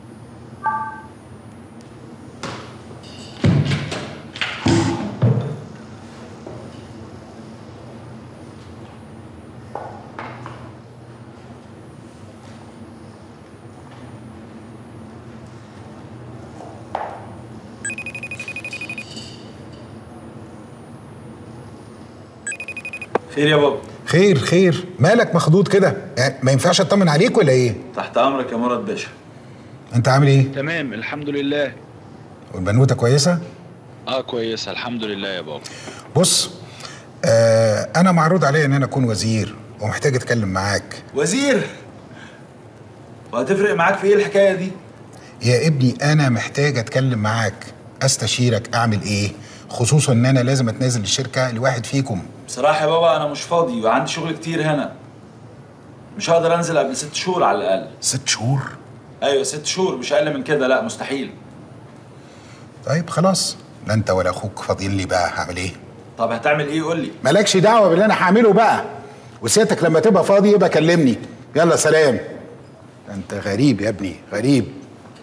خير يا بابا خير خير مالك مخضوض كده يعني ما ينفعش اطمن عليك ولا ايه تحت امرك يا مراد باشا انت عامل ايه تمام الحمد لله والبنوته كويسه اه كويسه الحمد لله يا بابا بص آه انا معروض عليا ان انا اكون وزير ومحتاج اتكلم معاك وزير وهتفرق معاك في ايه الحكايه دي يا ابني انا محتاج اتكلم معاك استشيرك اعمل ايه خصوصا ان انا لازم اتنازل الشركه لواحد فيكم بصراحه يا بابا انا مش فاضي وعندي شغل كتير هنا مش هقدر انزل قبل ست شهور على الاقل ست شهور ايوه ست شهور مش اقل من كده لا مستحيل طيب خلاص لا انت ولا اخوك فاضيين لي بقى هعمل ايه طب هتعمل ايه قول لي مالكش دعوه باللي انا هعمله بقى وسيادتك لما تبقى فاضي يبقى كلمني يلا سلام ده انت غريب يا ابني غريب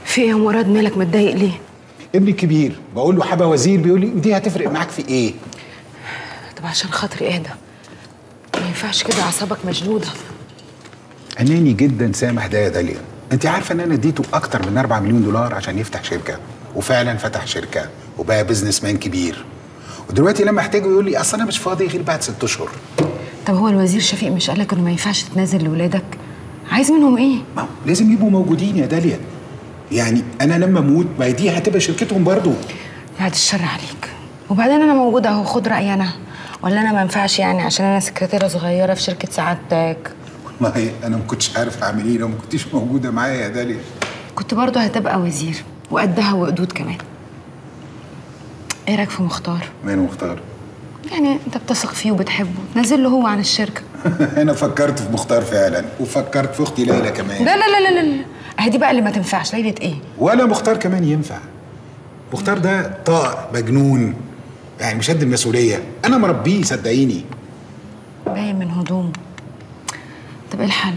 في ايه يا مراد مالك متضايق ليه ابني الكبير بقول له حابه وزير بيقول لي دي هتفرق معاك في ايه طب عشان خاطري اهدى ما ينفعش كده اعصابك مشدوده اناني جدا سامح ده يا داليا انت عارفه ان انا اديته اكتر من 4 مليون دولار عشان يفتح شركه وفعلا فتح شركه وبقى بزنس مان كبير ودلوقتي لما احتاجه يقول لي اصل انا مش فاضي غير بعد ست اشهر طب هو الوزير شفيق مش قالك انه ما ينفعش تتنازل لاولادك عايز منهم ايه لازم يبقوا موجودين يا داليا يعني انا لما اموت ما هي دي هتبقى شركتهم برضو بعد الشر عليك وبعدين انا موجوده اهو خد رايي انا ولا انا ما ينفعش يعني عشان انا سكرتيره صغيره في شركه سعادتك ما هي انا ما كنتش عارف اعمل ايه لو ما كنتيش موجوده معايا يا داليا كنت برضه هتبقى وزير وقدها وقدود كمان ايه رايك في مختار مين مختار يعني انت بتثق فيه وبتحبه تنزل له هو عن الشركه انا فكرت في مختار فعلا وفكرت في اختي ليلى كمان لا لا لا لا لا اهي دي بقى اللي ما تنفعش ليله ايه ولا مختار كمان ينفع مختار ده طائع مجنون يعني مش قد المسؤوليه انا مربيه صدقيني باين من هدومه طب ايه الحل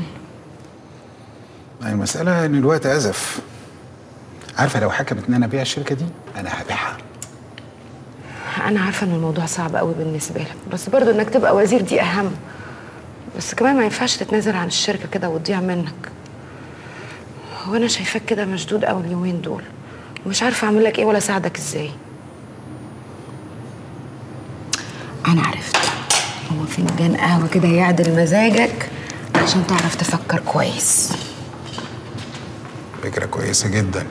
ما المساله ان الوقت ازف عارفه لو حكمت ان انا ابيع الشركه دي انا هبيعها انا عارفه ان الموضوع صعب قوي بالنسبه لك بس برضه انك تبقى وزير دي اهم بس كمان ما ينفعش تتنازل عن الشركه كده وتضيع منك هو انا شايفاك كده مشدود قوي اليومين دول ومش عارفه اعمل لك ايه ولا اساعدك ازاي انا عرفت هو فنجان قهوه كده يعدل مزاجك عشان تعرف تفكر كويس فكره كويسه جدا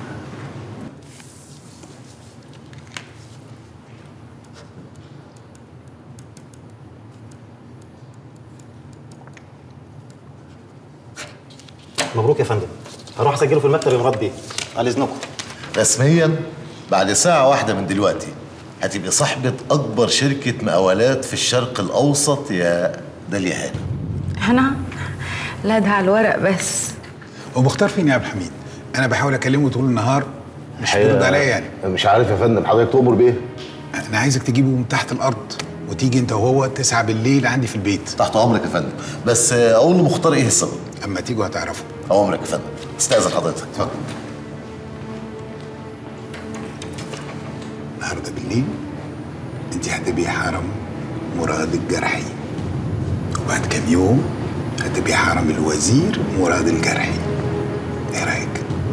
مبروك يا فندم هروح اسجله في المكتب يا مراد بيه على اذنكم رسميا بعد ساعة واحدة من دلوقتي هتبقي صاحبة أكبر شركة مقاولات في الشرق الأوسط يا داليا هاني انا لا ده على الورق بس ومختار فين يا عبد الحميد انا بحاول اكلمه طول النهار مش الحقيقة بيرد عليا يعني مش عارف يا فندم حضرتك تؤمر بيه انا عايزك تجيبه من تحت الارض وتيجي انت وهو تسعة بالليل عندي في البيت تحت أمرك يا فندم بس أقول لمختار إيه السبب اما تيجوا هتعرفوا أوامرك يا فندم استأذن حضرتك اتفضل النهارده بالليل انت هتبقي حرم مراد الجرحي وبعد كام يوم هتبقي حرم الوزير مراد الجرحي ايه رايك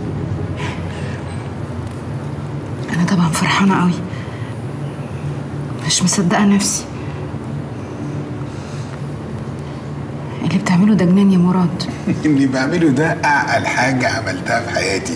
انا طبعا فرحانه قوي مش مصدقه نفسي اللي بتعمله ده جنان يا مراد اللي بعمله ده اعقل حاجه عملتها في حياتي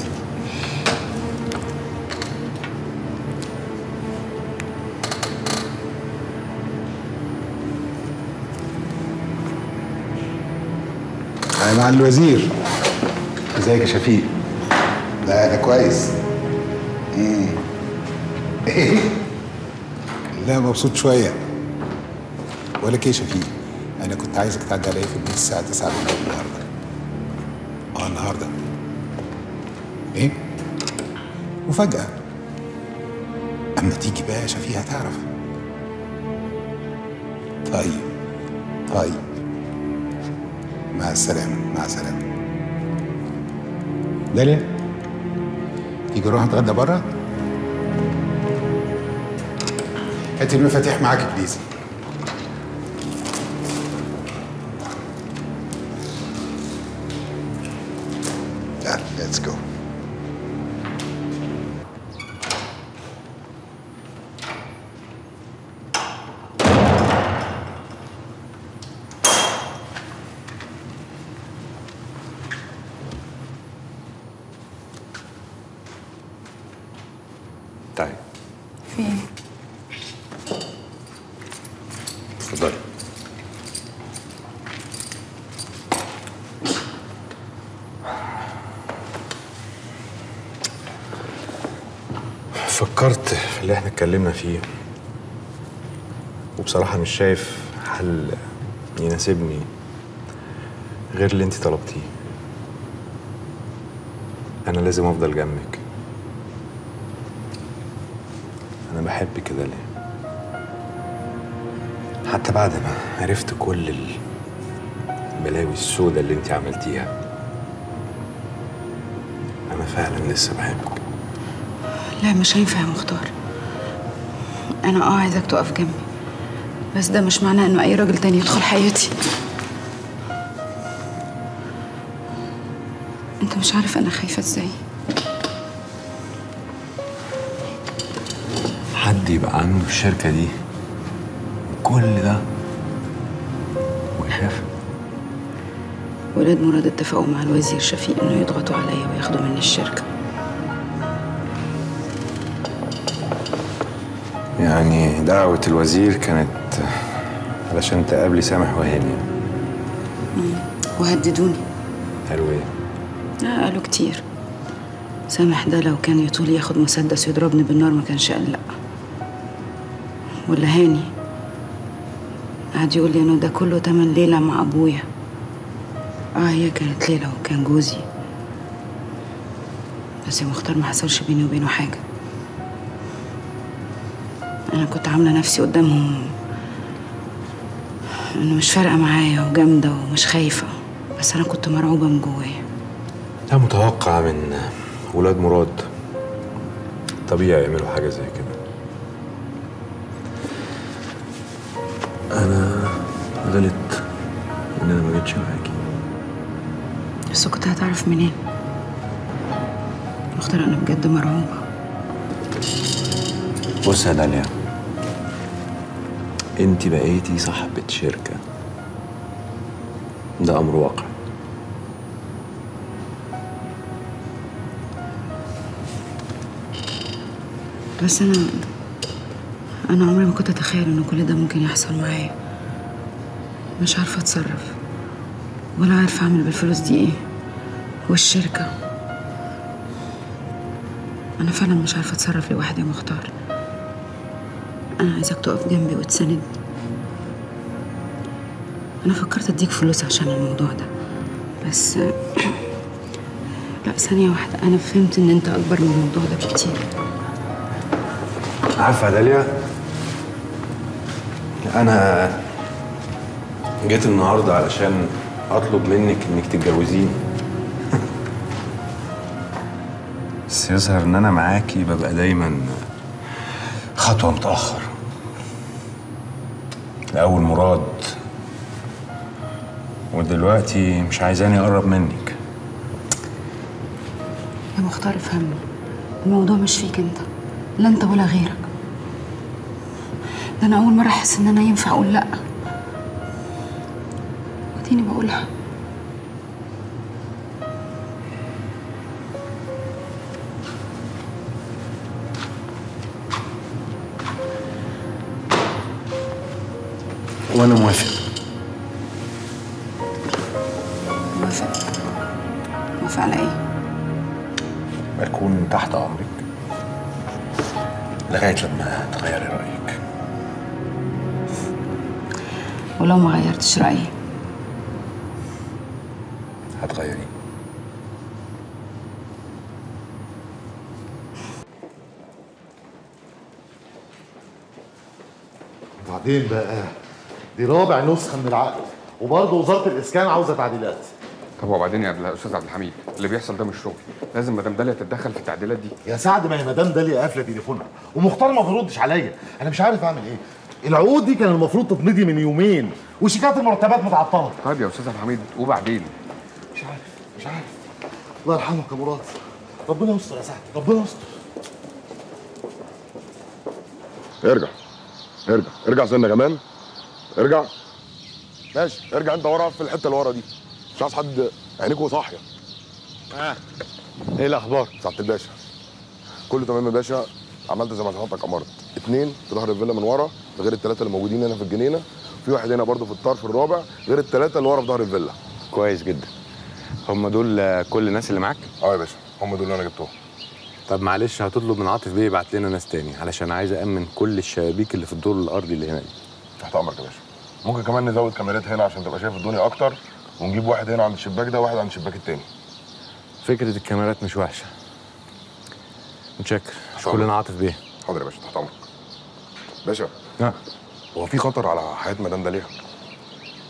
انا مع الوزير ازيك يا شفيق لا ده كويس مم. ايه لا مبسوط شويه بقول لك ايه يا شفيق انا كنت عايزك تعدي عليا في البيت الساعه 9 بالليل النهارده اه النهارده ايه مفاجاه اما تيجي بقى يا شفيق هتعرف طيب طيب مع السلامة مع السلامة داليا تيجي نروح نتغدى بره هات المفاتيح معاك بليز يلا ليتس جو طيب في ايه اتفضلي فكرت في اللي احنا اتكلمنا فيه وبصراحة مش شايف حل يناسبني غير اللي انت طلبتيه انا لازم افضل جنبك انا بحبك كده ليه حتى بعد ما عرفت كل البلاوي السوداء اللي انت عملتيها انا فعلا لسه بحبك لا مش هينفع يا مختار انا اه عايزك تقف جنبي بس ده مش معناه انه اي راجل تاني يدخل حياتي انت مش عارف انا خايفه ازاي حد يبقى عنده الشركة دي كل ده ويخاف ولاد مراد اتفقوا مع الوزير شفيق انه يضغطوا عليا وياخدوا مني الشركه يعني دعوة الوزير كانت علشان تقابلي سامح وهاني مم. وهددوني قالوا ايه؟ لا قالوا كتير سامح ده لو كان يطول ياخد مسدس يضربني بالنار ما كانش قال لا ولا هاني قعد يقول لي انه ده كله تمن ليلة مع ابويا اه هي كانت ليلة وكان جوزي بس يا مختار ما حصلش بيني وبينه حاجة انا كنت عاملة نفسي قدامهم انه مش فارقة معايا وجامدة ومش خايفة بس انا كنت مرعوبة من جوايا ده متوقع من ولاد مراد طبيعي يعملوا حاجة زي كده أنا غلط إن أنا ما جيتش معاكي بس كنت هتعرف منين مختار انا بجد مرعوبة بص يا داليا انت بقيتي صاحبة شركة ده أمر واقع بس انا انا عمري ما كنت اتخيل ان كل ده ممكن يحصل معايا مش عارفه اتصرف ولا عارفه اعمل بالفلوس دي ايه والشركه انا فعلا مش عارفه اتصرف لوحدي يا مختار انا عايزك تقف جنبي وتساندني انا فكرت اديك فلوس عشان الموضوع ده بس لا ثانيه واحده انا فهمت ان انت اكبر من الموضوع ده بكتير عارفة يا داليا أنا جيت النهاردة علشان أطلب منك إنك تتجوزيني بس يظهر إن أنا معاكي ببقى دايما خطوة متأخر الأول مراد ودلوقتي مش عايزاني أقرب منك يا مختار افهمني الموضوع مش فيك انت لا انت ولا غيرك ده انا اول مره احس ان انا ينفع اقول لا وديني بقولها وأنا موافق موافق موافق على ايه أكون تحت أمرك لغاية لما تغيري رأيك ولو ما غيرتش رايي هتغيري بعدين بقى دي رابع نسخة من العقد وبرضه وزارة الإسكان عاوزة تعديلات طب وبعدين يا استاذ عبد الحميد اللي بيحصل ده مش شغل لازم مدام داليا تتدخل في التعديلات دي يا سعد ما هي مدام داليا قافلة تليفونها ومختار ما بيردش عليا أنا مش عارف أعمل إيه العقود دي كان المفروض تتمضي من يومين وشيكات المرتبات متعطلة طيب يا استاذ عبد الحميد وبعدين مش عارف مش عارف الله يرحمك يا مراد ربنا يستر يا سعد ربنا يستر ارجع ارجع ارجع سنة كمان ارجع ماشي ارجع انت ورا في الحته اللي ورا دي مش عايز حد عينيكوا صاحيه اه ايه الاخبار سعاده الباشا كله تمام يا باشا عملت زي ما حضرتك امرت اتنين في ظهر الفيلا من ورا غير الثلاثه اللي موجودين هنا في الجنينه في واحد هنا برضو في الطرف الرابع غير الثلاثه اللي ورا في ظهر الفيلا كويس جدا هم دول آه، كل الناس اللي معاك؟ اه يا باشا هم دول اللي انا جبتهم طب معلش هتطلب من عاطف بيه يبعت لنا ناس تاني علشان عايز أأمن كل الشبابيك اللي في الدور الأرضي اللي هنا دي تحت امرك يا باشا ممكن كمان نزود كاميرات هنا عشان تبقى شايف الدنيا اكتر ونجيب واحد هنا عند الشباك ده وواحد عند الشباك التاني فكرة الكاميرات مش وحشة متشكر كلنا عاطف بيه حاضر يا باشا تحت امرك باشا نعم هو في خطر على حياه مدام داليا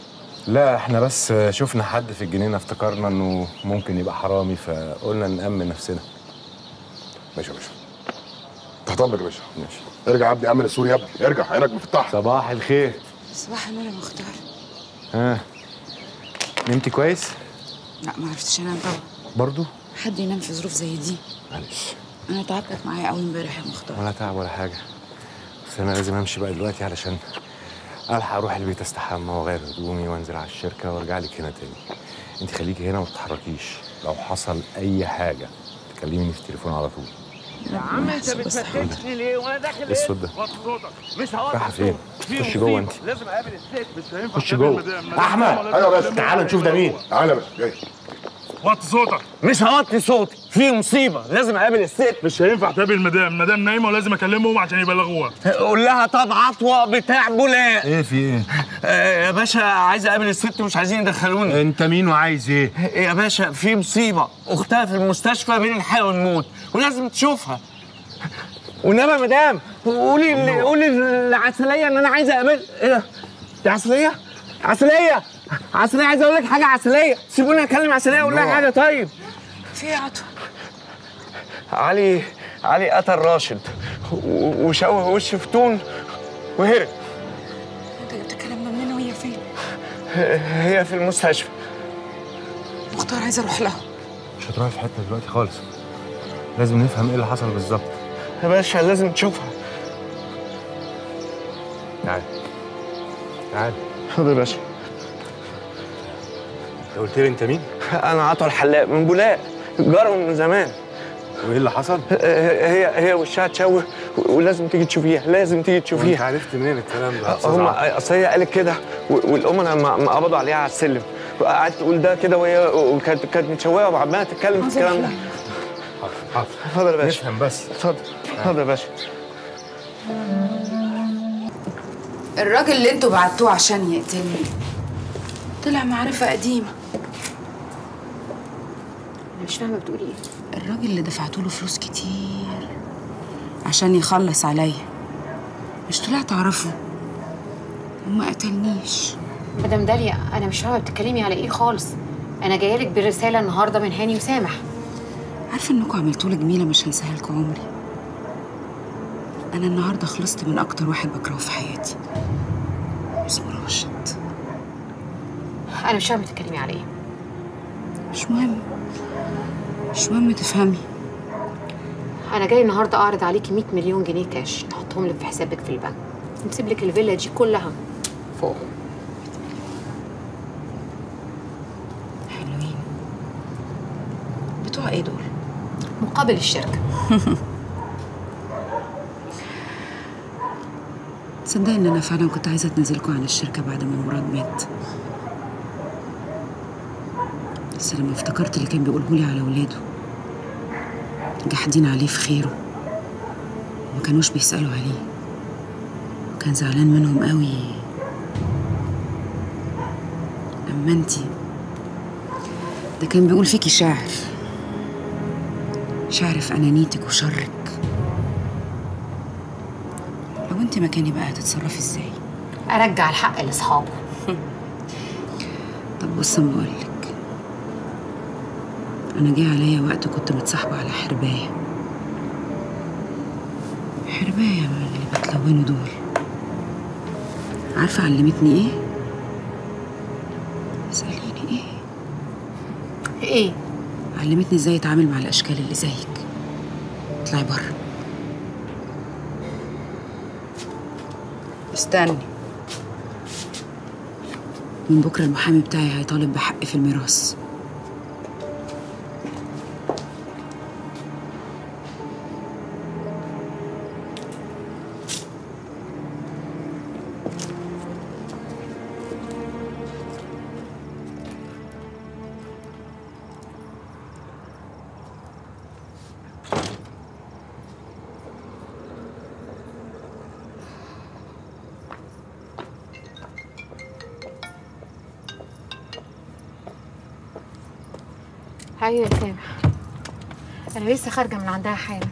لا احنا بس شفنا حد في الجنينه افتكرنا انه ممكن يبقى حرامي فقلنا نأمن نفسنا ماشي يا باشا تحت امرك يا باشا ماشي ارجع يا ابني امن السوري يا ابني ارجع عينك مفتاحه صباح الخير صباح النور يا مختار ها نمتي كويس لا ما عرفتش انام طبعا برضو حد ينام في ظروف زي دي معلش انا تعبتك معايا قوي امبارح يا مختار ولا تعب ولا حاجه بس انا لازم امشي بقى دلوقتي علشان الحق اروح البيت استحمى واغير هدومي وانزل على الشركه وارجع لك هنا تاني انت خليكي هنا وما تتحركيش لو حصل اي حاجه تكلميني في التليفون على طول يا عم انت بتفتشني ليه وانا داخل ايه الصوت ده؟ وطي صوتك مش رايحه هوطي فين؟ خش جوه انت لازم اقابل الست مش هينفع خش جوه احمد ايوه يا باشا تعالى نشوف ده مين تعالى يا باشا جاي وطي صوتك مش هوطي صوتي في مصيبه لازم اقابل الست مش هينفع تقابل المدام المدام نايمه ولازم اكلمهم عشان يبلغوها قول لها طب عطوه بتاع بولاق ايه في ايه؟ يا باشا عايز اقابل الست مش عايزين يدخلوني انت مين وعايز ايه؟ يا باشا في مصيبه اختها في المستشفى بين الحياه والموت ولازم تشوفها وانما يا مدام قولي ل- قولي لعسليه ان انا عايز اقابل ايه ده؟ يا عسليه؟ عسليه عسليه عايز اقول لك حاجه عسليه سيبوني اكلم عسليه اقول لها حاجه طيب في ايه عطوه علي علي قتل راشد و- وشوه وشه في تون وهرب انت جبت الكلام ده منين وهي فين هي في المستشفى مختار عايزه اروح لها مش هتروحي في حته دلوقتي خالص لازم نفهم ايه اللي حصل بالظبط يا باشا لازم تشوفها تعال تعال حاضر يا باشا انت قلت لي انت مين؟ انا عطوه الحلاق من بولاق جارهم من زمان وايه اللي حصل؟ هي هي وشها اتشوه ولازم تيجي تشوفيها لازم تيجي انت تشوفيها عرفت منين الكلام ده؟ هم اصل هي قالت كده و- والامنا ما ما قبضوا عليها على السلم وقعدت تقول ده كده وهي وكانت كانت متشوهه وعماله تتكلم في الكلام ده حاضر اتفضل يا باشا نفهم بس اتفضل اتفضل يا باشا الراجل اللي انتوا بعتوه عشان يقتلني طلع معرفة قديمة انا مش فاهمه بتقولي ايه الراجل اللي دفعت له فلوس كتير عشان يخلص عليا مش طلعت اعرفه وما قتلنيش مدام داليا انا مش فاهمه بتتكلمي على ايه خالص انا جايه لك برساله النهارده من هاني وسامح عارفه انكم عملتوا لي جميله مش هنساها لكم عمري انا النهارده خلصت من اكتر واحد بكرهه في حياتي اسمه راشد انا مش فاهمه بتتكلمي على ايه مش مهم مش مهم تفهمي انا جاي النهارده اعرض عليكي 100 مليون جنيه كاش نحطهم لك في حسابك في البنك نسيب لك الفيلا دي كلها فوق حلوين بتوع ايه دول مقابل الشركه تصدقي ان انا فعلا كنت عايزه اتنازلكوا عن الشركه بعد ما مراد مات بس لما افتكرت اللي كان بيقولهولي على ولاده جاحدين عليه في خيره ما كانوش بيسالوا عليه وكان زعلان منهم قوي اما انتي ده كان بيقول فيكي شاعر شاعر في انانيتك وشرك لو انت مكاني بقى هتتصرفي ازاي ارجع الحق لاصحابه طب بص اما اقولك انا جه عليا وقت كنت متصاحبه على حربايه حربايه من اللي بتلونوا دول عارفه علمتني ايه اساليني ايه ايه علمتني ازاي اتعامل مع الاشكال اللي زيك اطلعي بره استني من بكره المحامي بتاعي هيطالب بحق في الميراث ايوه يا سامح انا لسه خارجه من عندها حالا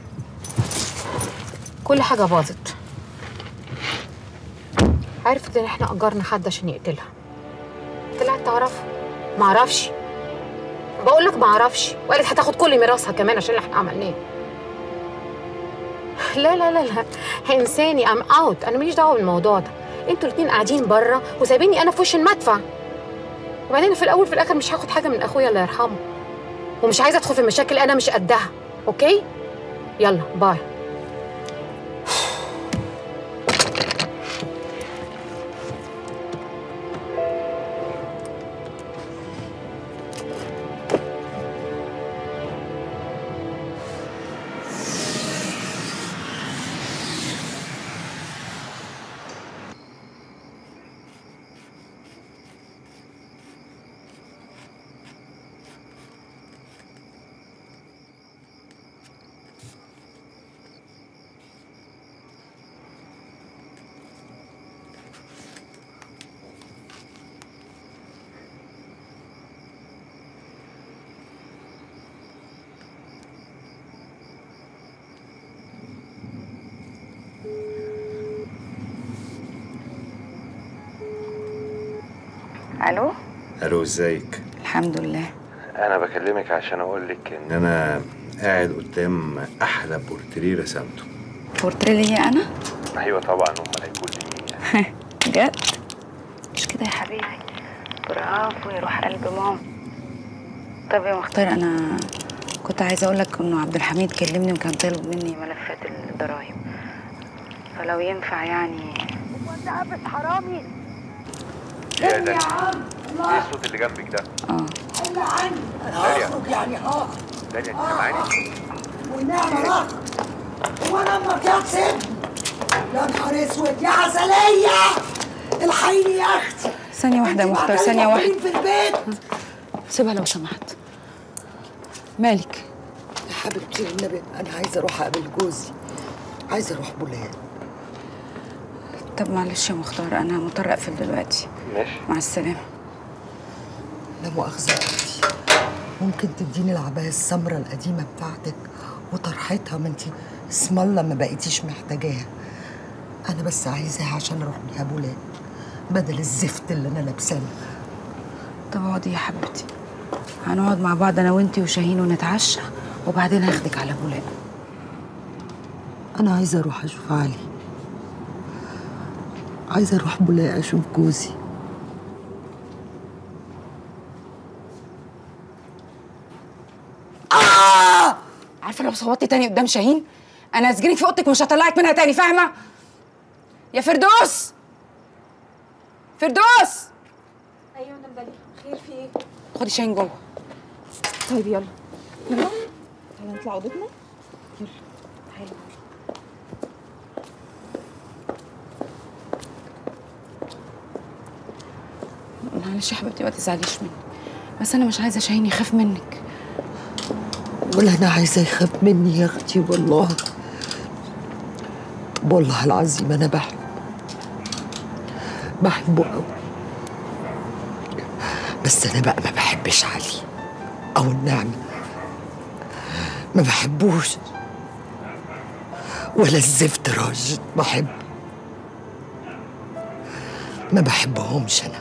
كل حاجه باظت عرفت ان احنا اجرنا حد عشان يقتلها طلع تعرفه ما اعرفش بقول لك ما اعرفش وقالت هتاخد كل ميراثها كمان عشان اللي احنا عملناه لا لا لا لا انساني ام اوت انا ماليش دعوه بالموضوع ده انتوا الاتنين قاعدين بره وسايبيني انا في وش المدفع وبعدين في الاول في الاخر مش هاخد حاجه من اخويا الله يرحمه ومش عايزه ادخل في مشاكل انا مش قدها اوكي يلا باي الو الو ازيك الحمد لله انا بكلمك عشان اقول لك ان انا قاعد قدام احلى بورتريه رسمته بورتريه ليا انا ايوه طبعا امال هيكون لي بجد مش كده يا حبيبي برافو يا روح قلب ماما طب يا مختار انا كنت عايزه اقول لك انه عبد الحميد كلمني وكان طالب مني ملفات الضرايب فلو ينفع يعني بس حرامي يا ده يا عم ايه الصوت اللي جنبك ده اه الا عني انا داليا. هخرج يعني اه داليا انت سامعاني والنعمة راح هو انا امك يا سيد يا نهار اسود يا عسلية الحقيني يا اختي ثانيه واحده يا انتي مختار معتلة ثانيه واحده موجودين في البيت سيبها لو سمحت مالك يا حبيبتي النبي انا عايزه اروح اقابل جوزي عايزه اروح بولاد طب معلش يا مختار انا مضطره اقفل دلوقتي ماشي مع السلامه لا مؤاخذه يا اختي ممكن تديني العبايه السمراء القديمه بتاعتك وطرحتها ما انت اسم الله ما بقيتيش محتاجاها انا بس عايزاها عشان اروح بيها بولاد بدل الزفت اللي انا لابساه طب اقعدي يا حبيبتي هنقعد مع بعض انا وانتي وشاهين ونتعشى وبعدين هاخدك على بولاق انا عايزه اروح اشوف علي عايزه اروح بولاق اشوف جوزي آه! عارفه لو صوتي تاني قدام شاهين انا هسجنك في اوضتك ومش هطلعك منها تاني فاهمه يا فردوس فردوس ايوه انا مدلي خير في ايه خدي شاهين جوه طيب يلا يلا تعالى نطلع اوضتنا يلا تعالى معلش يا حبيبتي ما تزعليش مني بس انا مش عايزه شاهين يخاف منك ولا انا عايزه يخاف مني يا اختي والله طب والله العظيم انا بحب بحبه قوي بس انا بقى ما بحبش علي او النعمه ما بحبوش ولا الزفت راشد بحب ما بحبهمش انا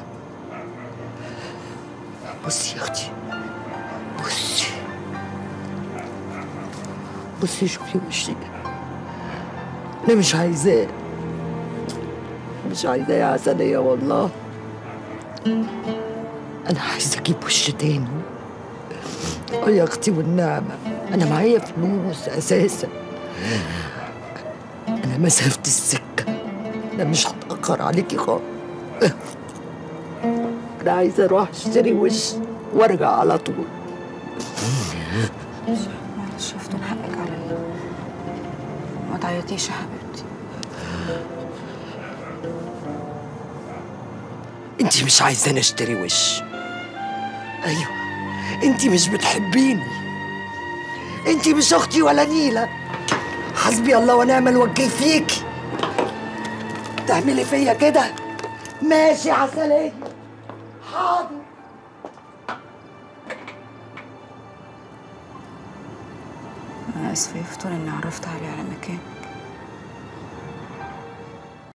بصي يا اختي بصي بصي شوفي وشي انا مش عايزاه مش عايزاه يا عسلية والله انا عايزه اجيب وش تاني اه يا اختي والنعمه انا معايا فلوس اساسا انا مسافه السكه انا مش هتاخر عليكي خالص انا عايزه اروح اشتري وش وارجع على طول معلش افتن حقك عليا ما تعيطيش يا حبيبتي انت مش عايزاني اشتري وش ايوه انت مش بتحبيني انت مش اختي ولا نيله حسبي الله ونعم الوكيل فيكي تعملي فيا كده ماشي عسلية حاضر انا اسفه يا فتون اني عرفت علي على مكان